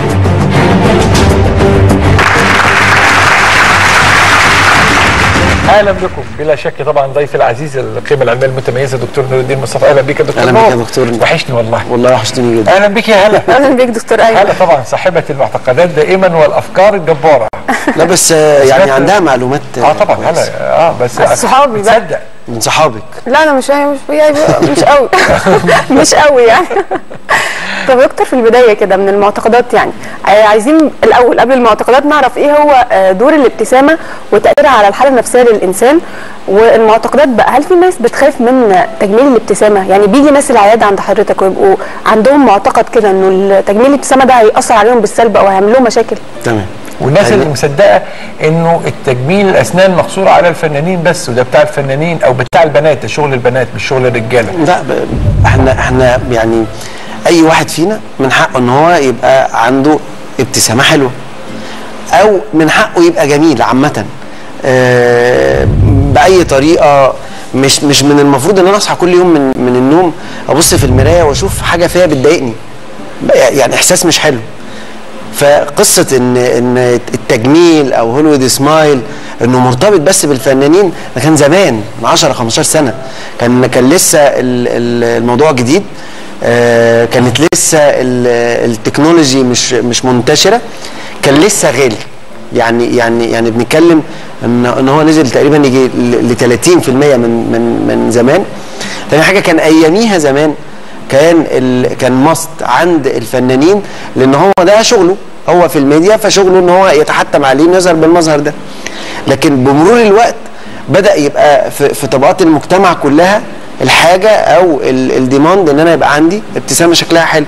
اهلا بكم بلا شك طبعا ضيفي العزيز القيمه العلميه المتميزه دكتور نور الدين مصطفى اهلا بك يا دكتور أهلا بك يا نور. دكتور. وحشني والله والله وحشتني جدا اهلا بك يا هلا اهلا بيك دكتور ايمن هلا طبعا صاحبه المعتقدات دائما والافكار الجباره لا بس آه، يعني سمعت- عندها معلومات اه طبعا كويسة. هلا اه بس صحابي بقى. تصدق من صحابك لا انا مش مش يعني مش قوي مش قوي يعني طب يا دكتور في البدايه كده من المعتقدات يعني آه، عايزين الاول قبل المعتقدات نعرف ايه هو آه، دور الابتسامه وتاثيرها على الحاله النفسيه للانسان والمعتقدات بقى هل في ناس بتخاف من تجميل الابتسامه يعني بيجي ناس العياده عند حضرتك ويبقوا عندهم معتقد كده انه تجميل الابتسامه ده هياثر عليهم بالسلب او هيعمل لهم مشاكل تمام والناس أيوة. اللي مصدقه انه التجميل الاسنان مقصور على الفنانين بس وده بتاع الفنانين او بتاع البنات ده شغل البنات مش شغل الرجاله لا ب- احنا احنا يعني اي واحد فينا من حقه ان هو يبقى عنده ابتسامه حلوه او من حقه يبقى جميل عامه آه، باي طريقه مش مش من المفروض ان انا اصحى كل يوم من من النوم ابص في المرايه واشوف حاجه فيها بتضايقني يعني احساس مش حلو فقصه ان ان التجميل او هوليوود سمايل انه مرتبط بس بالفنانين ده كان زمان من 10 15 سنه كان كان لسه ال- ال- الموضوع جديد آه، كانت لسه ال- التكنولوجي مش مش منتشره كان لسه غالي يعني يعني يعني بنتكلم ان ان هو نزل تقريبا يجي ل 30% من من من زمان تاني حاجه كان اياميها زمان كان ال... كان ماست عند الفنانين لان هو ده شغله هو في الميديا فشغله ان هو يتحتم عليه انه يظهر بالمظهر ده لكن بمرور الوقت بدا يبقى في, في طبقات المجتمع كلها الحاجه او ال- الديماند ان انا يبقى عندي ابتسامه شكلها حلو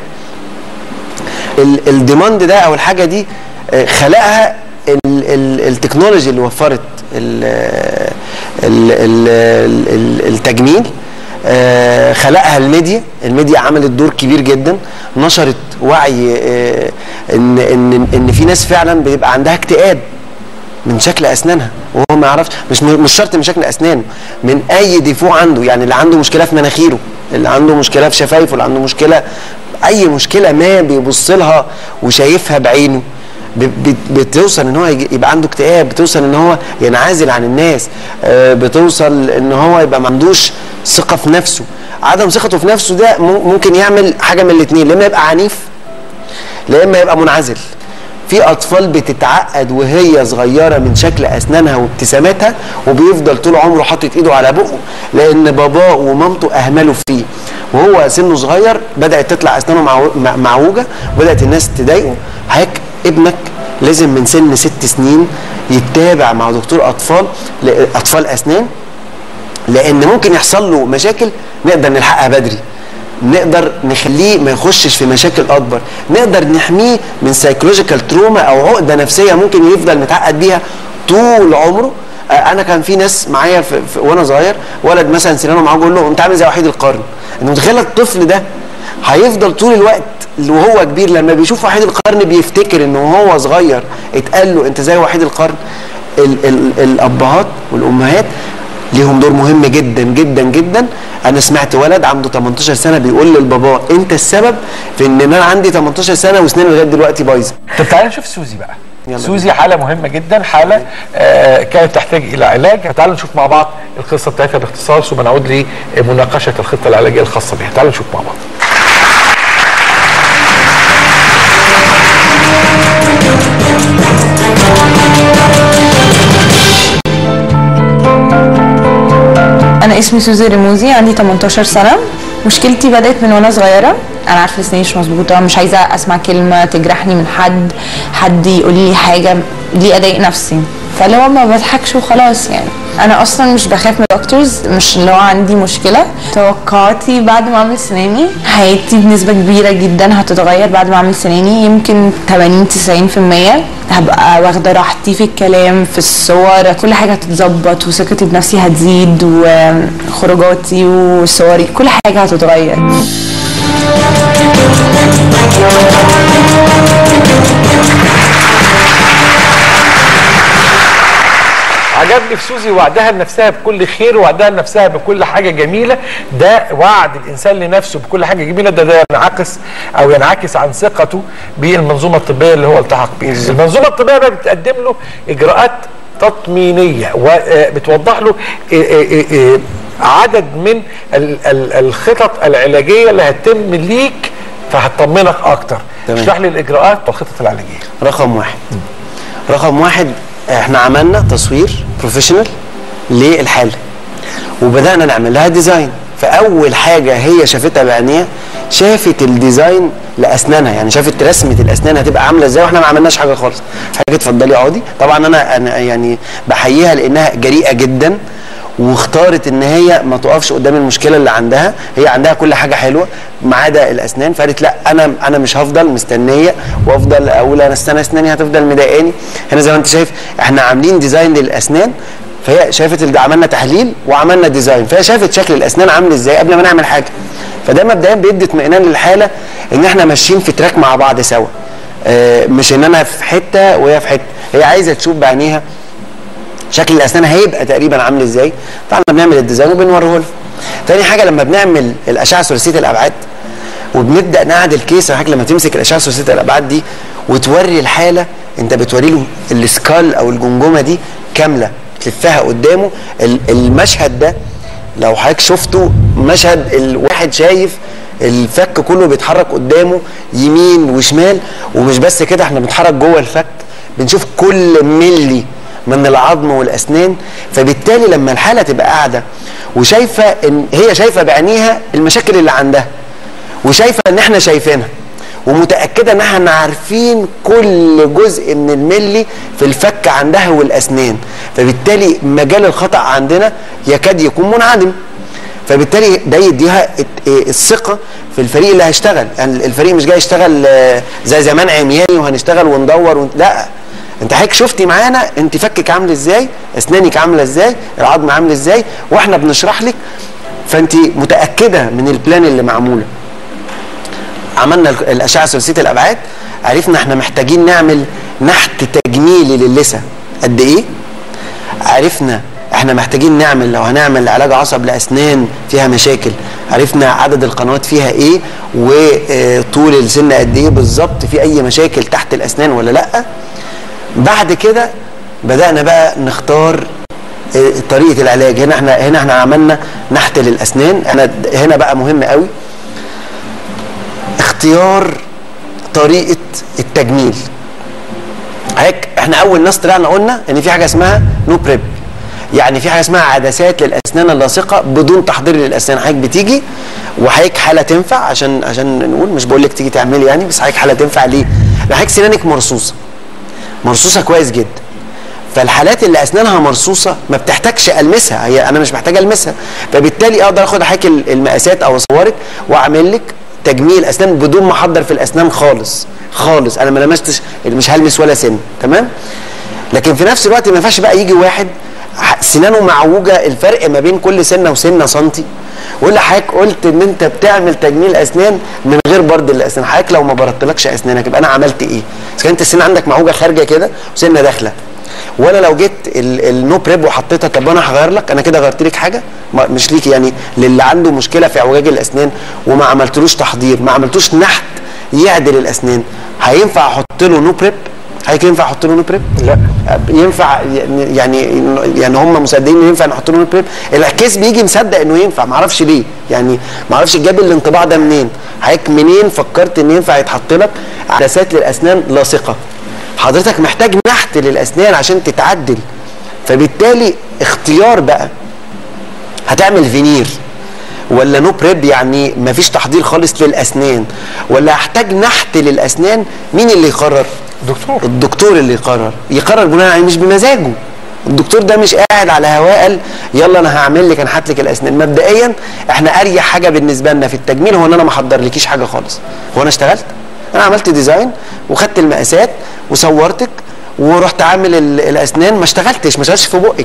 ال- الديماند ده او الحاجه دي آه، خلقها ال- ال- التكنولوجي اللي وفرت ال- ال- ال- ال- التجميل آه، خلقها الميديا الميديا عملت دور كبير جدا نشرت وعي آه، ان ان ان في ناس فعلا بيبقى عندها اكتئاب من شكل اسنانها وهو ما يعرفش مش مش شرط من شكل اسنانه من اي ديفو عنده يعني اللي عنده مشكله في مناخيره اللي عنده مشكله في شفايفه اللي عنده مشكله اي مشكله ما بيبص لها وشايفها بعينه ب- ب- بتوصل ان هو يجي- يبقى عنده اكتئاب بتوصل ان هو ينعزل عن الناس آه، بتوصل ان هو يبقى ما عندوش ثقه في نفسه عدم ثقته في نفسه ده مم- ممكن يعمل حاجه من الاثنين يا اما يبقى عنيف لا اما يبقى منعزل في اطفال بتتعقد وهي صغيره من شكل اسنانها وابتساماتها وبيفضل طول عمره حاطط ايده على بقه لان باباه ومامته اهملوا فيه وهو سنه صغير بدات تطلع اسنانه معو- مع- معوجه وبدات الناس تضايقه هيك ابنك لازم من سن ست سنين يتابع مع دكتور اطفال ل- اطفال اسنان لان ممكن يحصل له مشاكل نقدر نلحقها بدري نقدر نخليه ما يخشش في مشاكل اكبر نقدر نحميه من سايكولوجيكال تروما او عقده نفسيه ممكن يفضل متعقد بيها طول عمره آه، انا كان في ناس معايا في في وانا صغير ولد مثلا سنانه معاه بقول له انت عامل زي وحيد القرن انت متخيل الطفل ده هيفضل طول الوقت وهو كبير لما بيشوف وحيد القرن بيفتكر انه وهو صغير اتقال له انت زي وحيد القرن ال ال الابهات والامهات ليهم دور مهم جدا جدا جدا انا سمعت ولد عنده 18 سنه بيقول للبابا انت السبب في ان انا عندي 18 سنه وسناني لغايه دلوقتي بايظه طب تعالى نشوف سوزي بقى يلا سوزي حاله مهمه جدا حاله آه كانت تحتاج الى علاج تعالوا نشوف مع بعض القصه بتاعتها باختصار ثم نعود لمناقشه الخطه العلاجيه الخاصه بها تعالوا نشوف مع بعض انا اسمي سوزي رموزي عندي 18 سنه مشكلتي بدات من وانا صغيره انا عارفه لساني مش مظبوطه مش عايزه اسمع كلمه تجرحني من حد حد يقول لي حاجه ليه اضايق نفسي فاللي هو ما بضحكش وخلاص يعني انا اصلا مش بخاف من الدكتورز مش اللي هو عندي مشكله توقعاتي بعد ما اعمل سناني حياتي بنسبه كبيره جدا هتتغير بعد ما اعمل سناني يمكن 80 90% هبقى واخده راحتي في الكلام في الصور كل حاجه هتتظبط وثقتي بنفسي هتزيد وخروجاتي وصوري كل حاجه هتتغير عجبني في سوزي وعدها لنفسها بكل خير وعدها لنفسها بكل حاجه جميله ده وعد الانسان لنفسه بكل حاجه جميله ده ده ينعكس او ينعكس عن ثقته بالمنظومه الطبيه اللي هو التحق بيها المنظومه الطبيه بقى بتقدم له اجراءات تطمينيه وبتوضح له إيه إيه إيه عدد من ال- ال- الخطط العلاجيه اللي هتتم ليك فهتطمنك اكتر تمام. اشرح لي الاجراءات والخطط العلاجيه رقم واحد رقم واحد احنا عملنا تصوير بروفيشنال للحاله وبدانا نعمل لها ديزاين فاول حاجه هي شافتها بعينيها شافت الديزاين لاسنانها يعني شافت رسمه الاسنان هتبقى عامله ازاي واحنا ما عملناش حاجه خالص حاجه اتفضلي اقعدي طبعا انا انا يعني بحييها لانها جريئه جدا واختارت ان هي ما تقفش قدام المشكله اللي عندها هي عندها كل حاجه حلوه ما عدا الاسنان فقالت لا انا انا مش هفضل مستنيه وافضل اقول انا استنى اسناني هتفضل مضايقاني هنا زي ما انت شايف احنا عاملين ديزاين للاسنان فهي شافت اللي عملنا تحليل وعملنا ديزاين فهي شافت شكل الاسنان عامل ازاي قبل ما نعمل حاجه فده مبدئيا بيدي اطمئنان للحاله ان احنا ماشيين في تراك مع بعض سوا آه، مش ان انا في حته وهي في حته هي عايزه تشوف بعينيها شكل الاسنان هيبقى تقريبا عامل ازاي طبعا بنعمل الديزاين وبنوريه لها تاني حاجه لما بنعمل الاشعه ثلاثيه الابعاد وبنبدا نعدل كيس حاجه لما تمسك الاشعه ثلاثيه الابعاد دي وتوري الحاله انت بتوري له السكال او الجمجمه دي كامله تلفها قدامه ال- المشهد ده لو حضرتك شفته مشهد الواحد شايف الفك كله بيتحرك قدامه يمين وشمال ومش بس كده احنا بنتحرك جوه الفك بنشوف كل ملي من العظم والاسنان فبالتالي لما الحاله تبقى قاعده وشايفه ان هي شايفه بعينيها المشاكل اللي عندها وشايفه ان احنا شايفينها ومتاكده ان احنا عارفين كل جزء من الملي في الفك عندها والاسنان فبالتالي مجال الخطا عندنا يكاد يكون منعدم فبالتالي ده يديها الت- إيه الثقه في الفريق اللي هيشتغل يعني الفريق مش جاي يشتغل آه، زي زمان عمياني وهنشتغل وندور ون... لا انت حضرتك شفتي معانا انت فكك عامل ازاي اسنانك عامله ازاي العظم عامل ازاي واحنا بنشرح لك فانت متاكده من البلان اللي معموله عملنا ال- الاشعه ثلاثيه الابعاد عرفنا احنا محتاجين نعمل نحت تجميلي للثه قد ايه عرفنا احنا محتاجين نعمل لو هنعمل علاج عصب لاسنان فيها مشاكل عرفنا عدد القنوات فيها ايه وطول السن قد ايه بالظبط في اي مشاكل تحت الاسنان ولا لا بعد كده بدانا بقى نختار اه، طريقه العلاج هنا احنا هنا احنا عملنا نحت للاسنان احنا د- هنا بقى مهم قوي اختيار طريقه التجميل هيك احنا اول ناس طلعنا قلنا ان في حاجه اسمها نو بريب يعني في حاجه اسمها عدسات للاسنان اللاصقه بدون تحضير للاسنان حضرتك بتيجي وحضرتك حاله تنفع عشان عشان نقول مش بقول لك تيجي تعملي يعني بس حضرتك حاله تنفع ليه؟ لان حضرتك سنانك مرصوصه مرصوصه كويس جدا فالحالات اللي اسنانها مرصوصه ما بتحتاجش المسها هي انا مش محتاج المسها فبالتالي اقدر اخد حضرتك ال- المقاسات او اصورك واعمل لك تجميل اسنان بدون ما احضر في الاسنان خالص خالص انا ما لمستش مش هلمس ولا سن تمام لكن في نفس الوقت ما ينفعش بقى يجي واحد ح- سنانه معوجه الفرق ما بين كل سنه وسنه سنتي ويقول لي حضرتك قلت ان انت بتعمل تجميل اسنان من غير برد الاسنان حضرتك لو ما بردتلكش اسنانك يبقى انا عملت ايه؟ اذا كانت السنه عندك معوجه خارجه كده وسنه داخله وانا لو جيت ال- النو بريب وحطيتها طب انا هغير لك انا كده غيرت لك حاجه ما- مش ليكي يعني للي عنده مشكله في اعوجاج الاسنان وما عملتلوش تحضير ما عملتوش نحت يعدل الاسنان هينفع احط له نو بريب هيك ينفع احط له نو بريب لا ينفع يعني يعني هم مصدقين ان ينفع نحط له نو بريب الكيس بيجي مصدق انه ينفع ما اعرفش ليه يعني ما اعرفش جاب الانطباع ده منين حضرتك منين فكرت ان ينفع يتحط لك عدسات للاسنان لاصقه حضرتك محتاج نحت للاسنان عشان تتعدل فبالتالي اختيار بقى هتعمل فينير ولا نو بريب يعني مفيش تحضير خالص للاسنان ولا هحتاج نحت للاسنان مين اللي يقرر دكتور الدكتور اللي يقرر يقرر بناء عليه مش بمزاجه الدكتور ده مش قاعد على هواه قال يلا انا هعمل لك انحت لك الاسنان مبدئيا احنا اريح حاجه بالنسبه لنا في التجميل هو ان انا ما احضرلكيش حاجه خالص هو انا اشتغلت انا عملت ديزاين وخدت المقاسات وصورتك ورحت عامل ال- الاسنان ما اشتغلتش ما اشتغلتش في بقك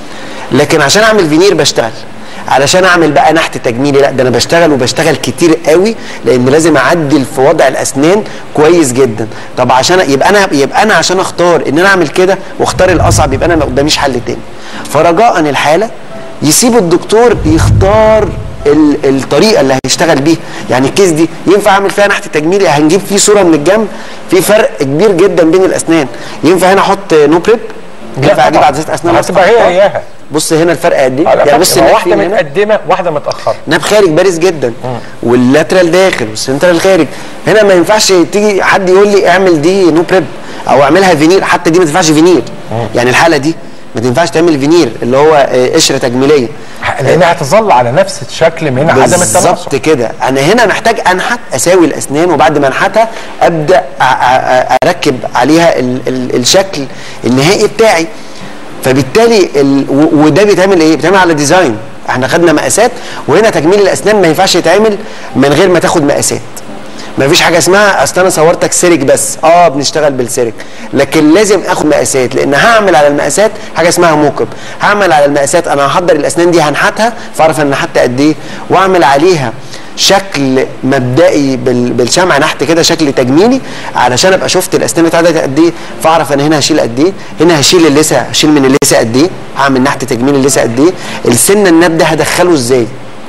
لكن عشان اعمل فينير بشتغل علشان اعمل بقى نحت تجميلي لا ده انا بشتغل وبشتغل كتير قوي لان لازم اعدل في وضع الاسنان كويس جدا طب عشان يبقى انا يبقى انا عشان اختار ان انا اعمل كده واختار الاصعب يبقى انا ما قداميش حل تاني فرجاء الحاله يسيب الدكتور يختار ال- الطريقه اللي هيشتغل بيها يعني الكيس دي ينفع اعمل فيها نحت تجميلي هنجيب فيه صوره من الجنب في فرق كبير جدا بين الاسنان ينفع هنا احط نو بريب ينفع اجيب عدسات اسنان هتبقى لاصقة؟ هي هياها بص هنا الفرق قد ايه على يعني بص فكرة الناب واحده فين هنا متقدمه واحده متاخره ناب خارج بارز جدا واللاترال داخل والسنترال خارج هنا ما ينفعش تيجي حد يقول لي اعمل دي نو بريب او اعملها فينير حتى دي ما تنفعش فينير يعني الحاله دي ما تنفعش تعمل فينير اللي هو آه، قشره تجميليه لانها هتظل على نفس الشكل من عدم التناسق بالظبط كده انا هنا محتاج انحت اساوي الاسنان وبعد ما انحتها ابدا أ- أ- أ- اركب عليها ال ال الشكل النهائي بتاعي فبالتالي ال و- وده بيتعمل ايه بيتعمل على ديزاين احنا خدنا مقاسات وهنا تجميل الاسنان ما ينفعش يتعمل من غير ما تاخد مقاسات ما فيش حاجه اسمها اصل انا صورتك سيرك بس اه بنشتغل بالسيرك لكن لازم اخد مقاسات لان هعمل على المقاسات حاجه اسمها موكب هعمل على المقاسات انا هحضر الاسنان دي هنحتها فاعرف انا نحت قد ايه واعمل عليها شكل مبدئي بال- بالشمع نحت كده شكل تجميلي علشان ابقى شفت الاسنان بتاعتي قد ايه فاعرف انا هنا هشيل قد ايه هنا هشيل اللثه هشيل من اللثه قد ايه هعمل نحت تجميل اللثه قد ايه السن الناب ده هدخله ازاي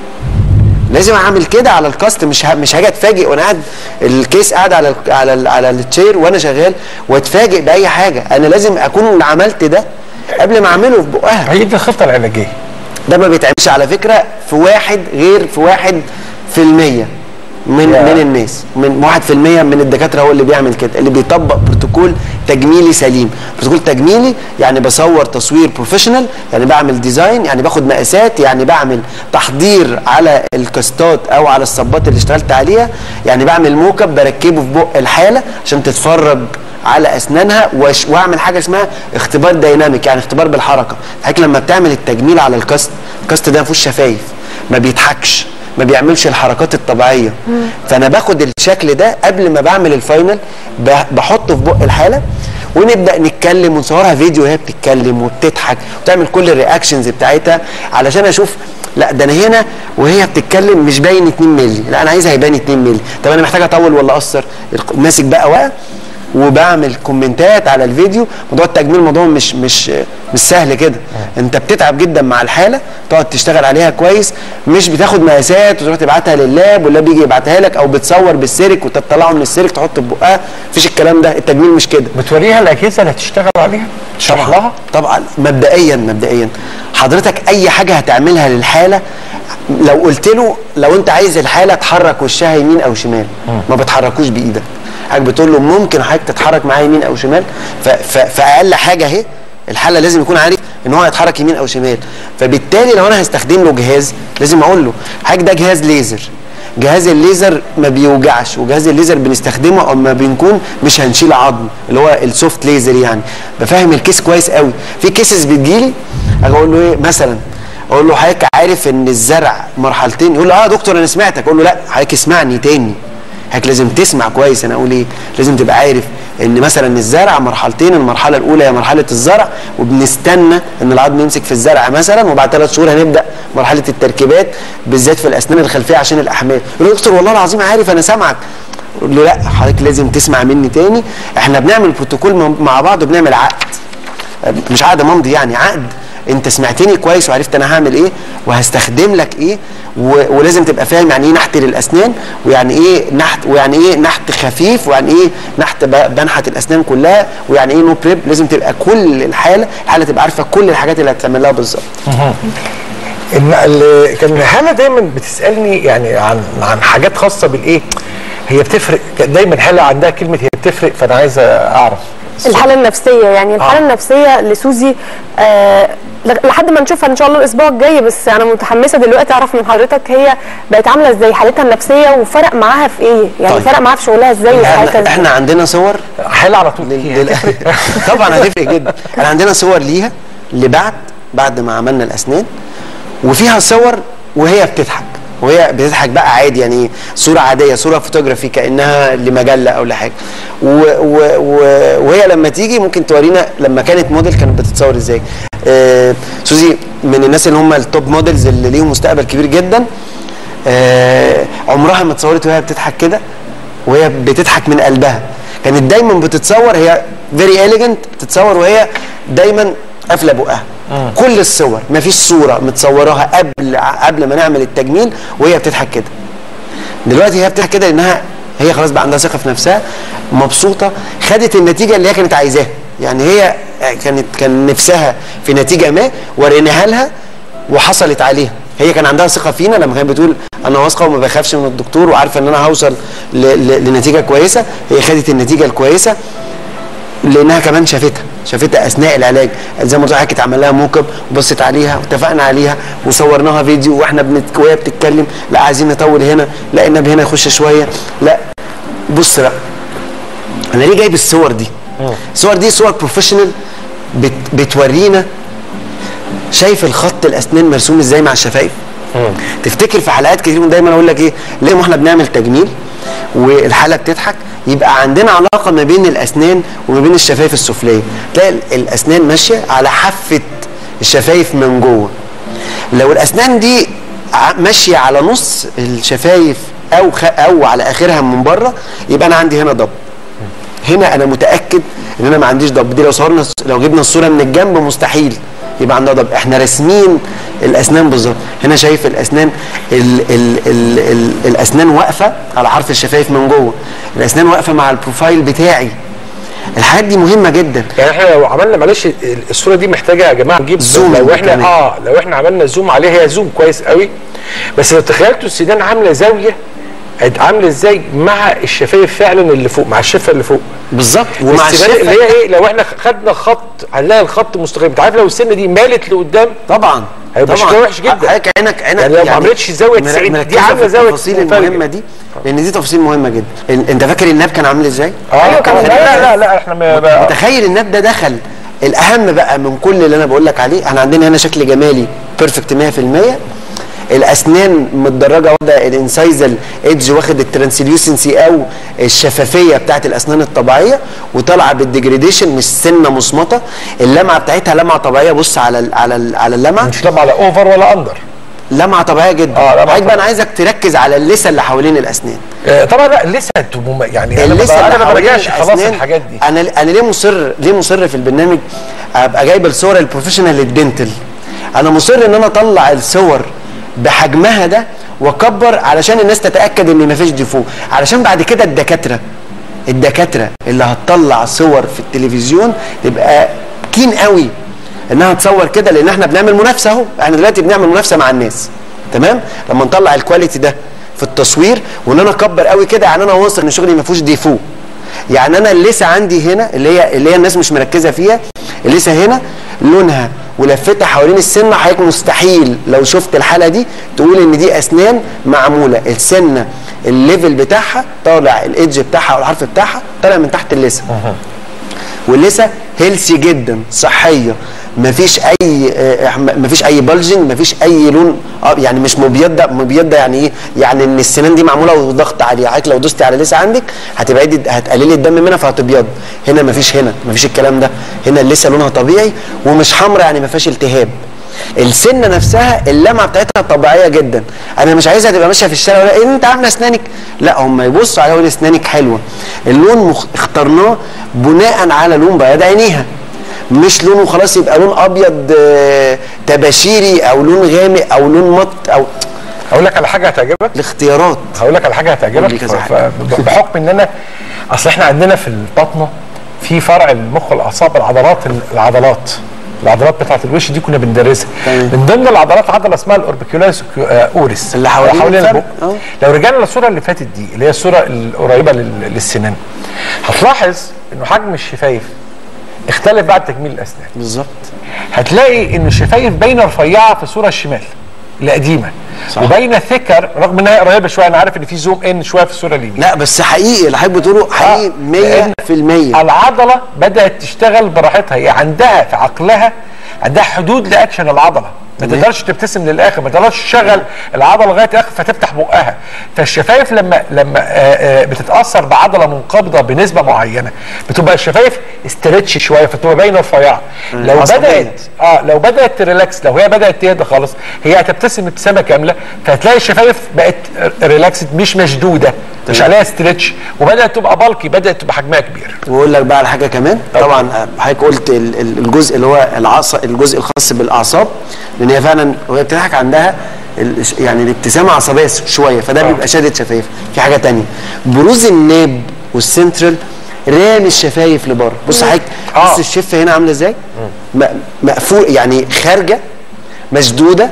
لازم اعمل كده على الكاست مش ه... مش هاجي اتفاجئ وانا قاعد الكيس قاعد على ال... على ال... على التشير وانا شغال واتفاجئ باي حاجه انا لازم اكون عملت ده قبل ما اعمله في بقها هي دي الخطه العلاجيه ده ما بيتعملش على فكره في واحد غير في واحد في المية من يا. من الناس من واحد في المية من الدكاتره هو اللي بيعمل كده اللي بيطبق بروتوكول تجميلي سليم بروتوكول تجميلي يعني بصور تصوير بروفيشنال يعني بعمل ديزاين يعني باخد مقاسات يعني بعمل تحضير على الكاستات او على الصبات اللي اشتغلت عليها يعني بعمل موك اب بركبه في بق الحاله عشان تتفرج على اسنانها وش- واعمل حاجه اسمها اختبار ديناميك يعني اختبار بالحركه حضرتك لما بتعمل التجميل على الكاست الكاست ده ما فيهوش شفايف ما بيضحكش ما بيعملش الحركات الطبيعيه فانا باخد الشكل ده قبل ما بعمل الفاينل ب- بحطه في بق الحاله ونبدا نتكلم ونصورها فيديو وهي بتتكلم وبتضحك وتعمل كل الرياكشنز بتاعتها علشان اشوف لا ده انا هنا وهي بتتكلم مش باين 2 مللي لا انا عايزها يبان 2 مللي طب انا محتاج اطول ولا اقصر الق- ماسك بقى ورقه وبعمل كومنتات على الفيديو موضوع التجميل موضوع مش مش مش سهل كده انت بتتعب جدا مع الحاله تقعد تشتغل عليها كويس مش بتاخد مقاسات وتروح تبعتها لللاب واللاب يجي يبعتها لك او بتصور بالسيرك وتطلعه من السيرك تحط في بقها مفيش الكلام ده التجميل مش كده بتوريها الاجهزه اللي هتشتغل عليها تشرح لها طبعا مبدئيا مبدئيا حضرتك اي حاجه هتعملها للحاله لو قلت له لو انت عايز الحاله تحرك وشها يمين او شمال ما بتحركوش بايدك حضرتك بتقول له ممكن حضرتك تتحرك معايا يمين او شمال ف- ف- فاقل حاجه اهي الحاله لازم يكون عارف ان هو هيتحرك يمين او شمال فبالتالي لو انا هستخدم له جهاز لازم اقول له حضرتك ده جهاز ليزر جهاز الليزر ما بيوجعش وجهاز الليزر بنستخدمه اما بنكون مش هنشيل عظم اللي هو السوفت ليزر يعني بفهم الكيس كويس قوي في كيسز بتجيلي اجي اقول له ايه مثلا اقول له حضرتك عارف ان الزرع مرحلتين يقول لي اه يا دكتور انا سمعتك اقول له لا حضرتك اسمعني تاني حضرتك لازم تسمع كويس انا اقول ايه لازم تبقى عارف ان مثلا الزرع مرحلتين المرحله الاولى هي مرحله الزرع وبنستنى ان العظم يمسك في الزرع مثلا وبعد ثلاث شهور هنبدا مرحله التركيبات بالذات في الاسنان الخلفيه عشان الاحمال يقول لي دكتور والله العظيم عارف انا سامعك اقول له لا حضرتك لازم تسمع مني تاني احنا بنعمل بروتوكول م- مع بعض وبنعمل عقد مش عقد ممضي يعني عقد انت سمعتني كويس وعرفت انا هعمل ايه وهستخدم لك ايه و... ولازم تبقى فاهم يعني ايه نحت للاسنان ويعني ايه نحت ويعني ايه نحت خفيف ويعني ايه نحت ب... بنحت الاسنان كلها ويعني ايه نو بريب لازم تبقى كل الحاله الحاله تبقى عارفه كل الحاجات اللي هتعمل لها بالظبط إن اللي كان هاله دايما بتسالني يعني عن عن حاجات خاصه بالايه هي بتفرق دايما هاله عندها كلمه هي بتفرق فانا عايز اعرف الحاله النفسيه يعني الحاله آه. النفسيه لسوزي آه لغ- لحد ما نشوفها ان شاء الله الاسبوع الجاي بس انا متحمسه دلوقتي اعرف من حضرتك هي بقت عامله ازاي حالتها النفسيه وفرق معاها في ايه يعني طيب. فرق معاها في شغلها ازاي وفي حالتها احنا, ازاي احنا عندنا صور هاله على طول لل... لل... طبعا هتفرق جدا احنا عندنا صور ليها لبعد بعد ما عملنا الاسنان وفيها صور وهي بتضحك وهي بتضحك بقى عادي يعني صوره عاديه صوره فوتوغرافي كانها لمجله او لحاجه و... و... و... وهي لما تيجي ممكن تورينا لما كانت موديل كانت بتتصور ازاي آه سوزي من الناس اللي هم التوب موديلز اللي ليهم مستقبل كبير جدا آه عمرها ما اتصورت وهي بتضحك كده وهي بتضحك من قلبها كانت دايما بتتصور هي فيري اليجنت تتصور وهي دايما قافله بقها كل الصور مفيش صوره متصوراها قبل قبل ما نعمل التجميل وهي بتضحك كده دلوقتي هي بتضحك كده لانها هي خلاص بقى عندها ثقه في نفسها مبسوطه خدت النتيجه اللي هي كانت عايزاها يعني هي كانت كان نفسها في نتيجه ما وريناها لها وحصلت عليها هي كان عندها ثقه فينا لما كانت بتقول انا واثقه وما بخافش من الدكتور وعارفه ان انا هوصل ل- ل- لنتيجه كويسه هي خدت النتيجه الكويسه لانها كمان شافتها شافتها اثناء العلاج زي ما قلت لحضرتك اتعمل لها موك اب وبصت عليها واتفقنا عليها وصورناها فيديو واحنا بنت... وهي بتتكلم لا عايزين نطول هنا لا النبي هنا يخش شويه لا بص بقى انا ليه جايب الصور دي الصور دي صور بروفيشنال بت... بتورينا شايف الخط الاسنان مرسوم ازاي مع الشفايف تفتكر في حلقات كتير دايما اقول لك ايه ليه ما احنا بنعمل تجميل والحاله بتضحك يبقى عندنا علاقه ما بين الاسنان وما بين الشفايف السفليه تلاقي ال- الاسنان ماشيه على حافه الشفايف من جوه لو الاسنان دي ع- ماشيه على نص الشفايف او خ... او على اخرها من بره يبقى انا عندي هنا ضب هنا انا متاكد ان انا ما عنديش ضب دي لو صورنا لو جبنا الصوره من الجنب مستحيل يبقى عندها ضب احنا راسمين الاسنان بالظبط هنا شايف الاسنان ال ال ال ال الاسنان واقفه على حرف الشفايف من جوه الاسنان واقفه مع البروفايل بتاعي الحاجات دي مهمه جدا يعني احنا لو عملنا معلش ال- الصوره دي محتاجه يا جماعه نجيب زوم لو احنا كمان. اه لو احنا عملنا زوم عليها هي زوم كويس قوي بس لو تخيلتوا السنان عامله زاويه قد- عامله ازاي مع الشفايف فعلا اللي فوق مع الشفه اللي فوق بالظبط ومع السنان الشفه اللي هي ايه لو احنا خدنا خط هنلاقي الخط مستقيم انت عارف لو السنه دي مالت لقدام طبعا هيبقى طبعا شكلها وحش جدا. حضرتك عينك عينك يعني لو ما عملتش زاوية مر- 90 دي مركزة عاملة في زاوية التفاصيل مفرجة. المهمه دي لان دي تفاصيل مهمه جدا ال- انت فاكر الناب كان عامل ازاي؟ اه كان لا مميز. لا لا احنا ما بقى متخيل الناب ده دخل الاهم بقى من كل اللي انا بقول لك عليه احنا عندنا هنا شكل جمالي بيرفكت 100% الاسنان متدرجه واخده الانسايزل ايدج واخد الترانسليوسنسي او الشفافيه بتاعت الاسنان الطبيعيه وطالعه بالديجريديشن مش سنه مصمته اللمعه بتاعتها لمعه طبيعيه بص على ال على ال على اللمعه مش لما على اوفر ولا اندر لمعه طبيعيه جدا آه، لمعة حضرتك بقى انا طبيعية. عايزك تركز على اللثه اللي حوالين الاسنان آه، طبعا لا لسه انتوا مم- يعني انا اللثه ما- اللي انا ما حوالين براجعش خلاص الأسنان. الحاجات دي انا انا ليه مصر ليه مصر في البرنامج ابقى جايب الصور البروفيشنال للدنتل انا مصر ان انا اطلع الصور بحجمها ده واكبر علشان الناس تتاكد ان مفيش ديفو علشان بعد كده الدكاتره الدكاتره اللي هتطلع صور في التلفزيون تبقى كين قوي انها تصور كده لان احنا بنعمل منافسه اهو احنا دلوقتي بنعمل منافسه مع الناس تمام لما نطلع الكواليتي ده في التصوير وان انا اكبر قوي كده يعني انا واثق ان شغلي ما فيهوش ديفو يعني انا اللثه عندي هنا اللي هي اللي هي الناس مش مركزه فيها اللثه هنا لونها ولفتها حوالين السنه حضرتك مستحيل لو شفت الحاله دي تقول ان دي اسنان معموله السنه الليفل بتاعها طالع الايدج بتاعها او الحرف بتاعها طالع من تحت اللثه واللثه هيلسي جدا صحيه مفيش اي آه، مفيش اي بلجنج مفيش اي لون آه، يعني مش مبيضه مبيضه يعني ايه يعني ان السنان دي معموله وضغط عليها حضرتك لو دوستي على اللثه عندك هتبعدي هتقللي الدم منها فهتبيض هنا مفيش هنا مفيش الكلام ده هنا اللثه لونها طبيعي ومش حمراء يعني ما فيهاش التهاب السنه نفسها اللمعه بتاعتها طبيعيه جدا انا مش عايزها تبقى ماشيه في الشارع ولا إيه انت عامله اسنانك لا هم يبصوا عليها يقولوا اسنانك حلوه اللون مخ... اخترناه بناء على لون بياض عينيها مش لونه خلاص يبقى لون ابيض آه، تباشيري او لون غامق او لون مط او هقول لك على حاجه هتعجبك الاختيارات هقول لك على حاجه قول لي هتعجبك كذا ف- حاجة. ف- بحكم ان انا اصل احنا عندنا في البطنه في فرع المخ والاعصاب العضلات العضلات العضلات بتاعت الوش دي كنا بندرسها تمام. من ضمن العضلات عضله اسمها الاوربيكولاس اوريس اللي حوالين الفم. البق آه. لو رجعنا للصوره اللي فاتت دي اللي هي الصوره القريبه لل- للسنان هتلاحظ انه حجم الشفايف اختلف بعد تجميل الاسنان بالظبط هتلاقي ان الشفايف باينه رفيعه في الصوره الشمال القديمه صح. وباينه ثيكر رغم انها قريبه شويه انا عارف ان في زوم ان شويه في الصوره اليمين لا بس حقيقي اللي حضرتك بتقوله حقيقي لأن 100% العضله بدات تشتغل براحتها هي عندها في عقلها عندها حدود لاكشن العضله ما تمام. تقدرش تبتسم للاخر ما تقدرش تشغل العضله لغايه الاخر فتفتح بقها فالشفايف لما لما آه، آه، بتتاثر بعضله منقبضه بنسبه معينه بتبقى الشفايف استرتش شويه فتبقى باينه رفيعه لو عصبية. بدات اه لو بدات تريلاكس لو هي بدات تهدى خالص هي هتبتسم ابتسامه كامله فهتلاقي الشفايف بقت ريلاكسد مش مشدوده مش تمام. عليها ستريتش وبدات تبقى بالكي بدات تبقى حجمها كبير واقول لك بقى على حاجه كمان طبعا آه، حضرتك قلت ال- ال- الجزء اللي هو العص الجزء الخاص بالاعصاب لان هي فعلا وهي بتضحك عندها ال- يعني الابتسامه عصبيه س- شويه فده بيبقى شادد شفايف في حاجه تانية بروز الناب والسنترال رامي الشفايف لبره بص حضرتك آه. بص الشفه هنا عامله ازاي م- مقفول يعني خارجه مشدوده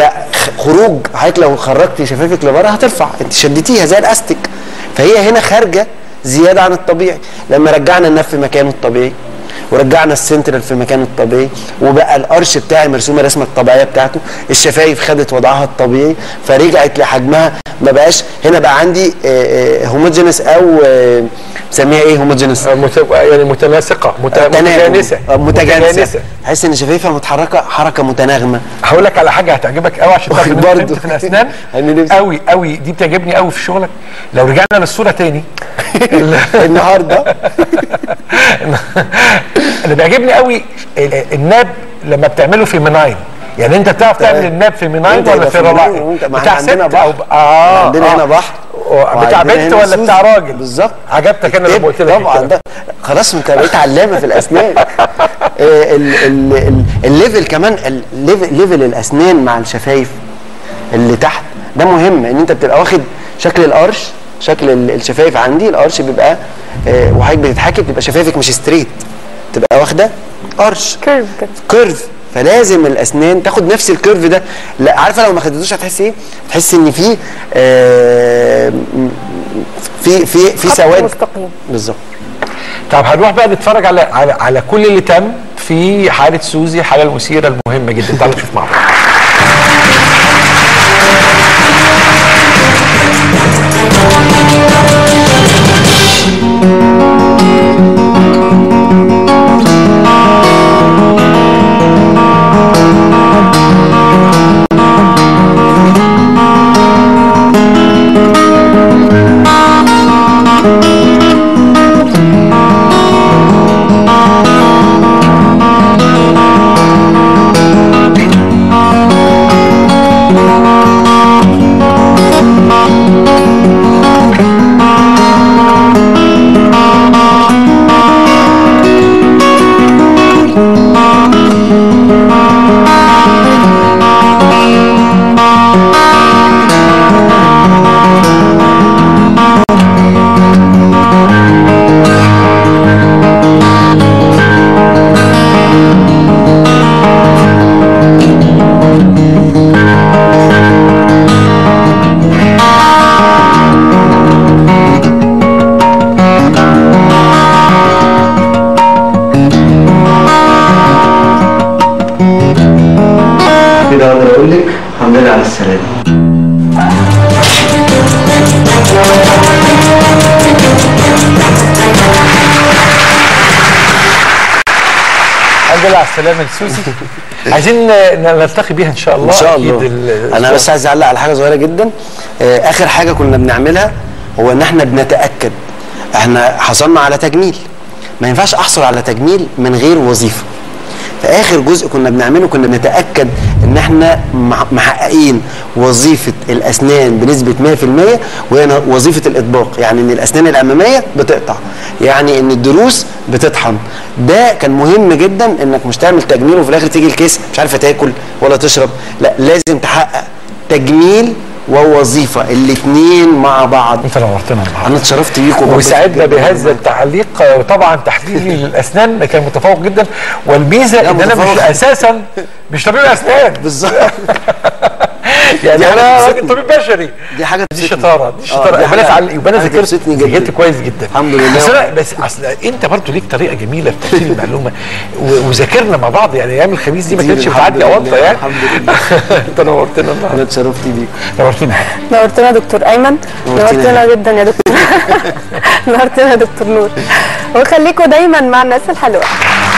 فخروج حضرتك لو خرجتي شفايفك لبره هترفع انت شدتيها زي الاستيك فهي هنا خارجه زياده عن الطبيعي لما رجعنا النف في مكانه الطبيعي ورجعنا السنترال في مكانه الطبيعي وبقى القرش بتاعي مرسومه الرسمه الطبيعيه بتاعته الشفايف خدت وضعها الطبيعي فرجعت لحجمها ما بقاش هنا بقى عندي هوموجينس او آه، بنسميها ايه هوموجينس آه، مت... يعني متناسقه مت... متجانسه متجانسه تحس ان شفايفها متحركه حركه متناغمه هقول لك على حاجه هتعجبك قوي عشان تعرف إن أنت برضه. فهمت في الاسنان أنا نفسي. قوي قوي دي بتعجبني قوي في شغلك لو رجعنا للصوره تاني ال- النهارده اللي بيعجبني قوي ال- الناب لما بتعمله في مناين يعني انت بتعرف تعمل تمام. الناب في مناين ممكن ولا يبقى في في رلاين مناين وممكن- ما بتاع احنا عندنا ست او بحر. اه عندنا آه. هنا بحر بتاع وعندنا بنت هنا ولا سوزي. بتاع راجل بالظبط عجبتك انا لما قلت لك طبعا الكلام. ده خلاص انت بقيت علامه في الاسنان آه، ال- ال- ال- الليفل كمان الليفل ليفل الاسنان مع الشفايف اللي تحت ده مهم ان انت بتبقى واخد شكل القرش شكل ال- الشفايف عندي القرش بيبقى آه وحضرتك بتضحكي بتبقى شفايفك مش ستريت تبقى واخده قرش كيرف كده كيرف فلازم الاسنان تاخد نفس الكيرف ده لا عارفه لو ما خدتوش هتحس ايه هتحس ان في آه م- في في في خط سواد مستقيم بالظبط طب هنروح بقى نتفرج على على, على كل اللي تم في حاله سوزي الحاله المثيره المهمه جدا تعالوا نشوف مع بعض كده اقدر اقول لك الحمد لله على السلامه الحمد لله على السلامه لسوزي عايزين ن- نلتقي بيها ان شاء الله ان شاء أكيد الله ال- انا بس عايز اعلق على حاجه صغيره جدا آه، اخر حاجه كنا بنعملها هو ان احنا بنتاكد احنا حصلنا على تجميل ما ينفعش احصل على تجميل من غير وظيفه فاخر جزء كنا بنعمله كنا بنتاكد ان احنا مع- محققين وظيفه الاسنان بنسبه 100% وهي ن- وظيفه الاطباق يعني ان الاسنان الاماميه بتقطع يعني ان الضروس بتطحن ده كان مهم جدا انك مش تعمل تجميل وفي الاخر تيجي الكيس مش عارفه تاكل ولا تشرب لا لازم تحقق تجميل ووظيفه الاثنين مع بعض انت نورتنا النهارده انا اتشرفت بيكم وسعدنا بهذا التعليق وطبعا تحليلي للاسنان كان متفوق جدا والميزه لا، ان انا مش متفوق. اساسا مش طبيب اسنان بالظبط يعني دي حاجة انا راجل تبسطني. طبيب بشري دي حاجه دي تبسطني. شطاره دي آه، شطاره دي يبقى انا حاجة- اتعلم- يبقى انا حاجة ذاكرت تبسطني جدا. ذاكرت كويس جدا الحمد لله. بس انا بس اصل انت برضه ليك طريقه جميله في تفسير المعلومه و- وذاكرنا مع بعض يعني ايام الخميس دي ما كتير، كانتش الحمد بتعدي اوطى لله، يعني الحمد لله. انت نورتنا انا النهارده اتشرفت بيكم نورتنا نورتنا يا دكتور ايمن نورتينا نورتنا يا جدا يا دكتور نورتنا يا دكتور نور وخليكم دايما مع الناس الحلوه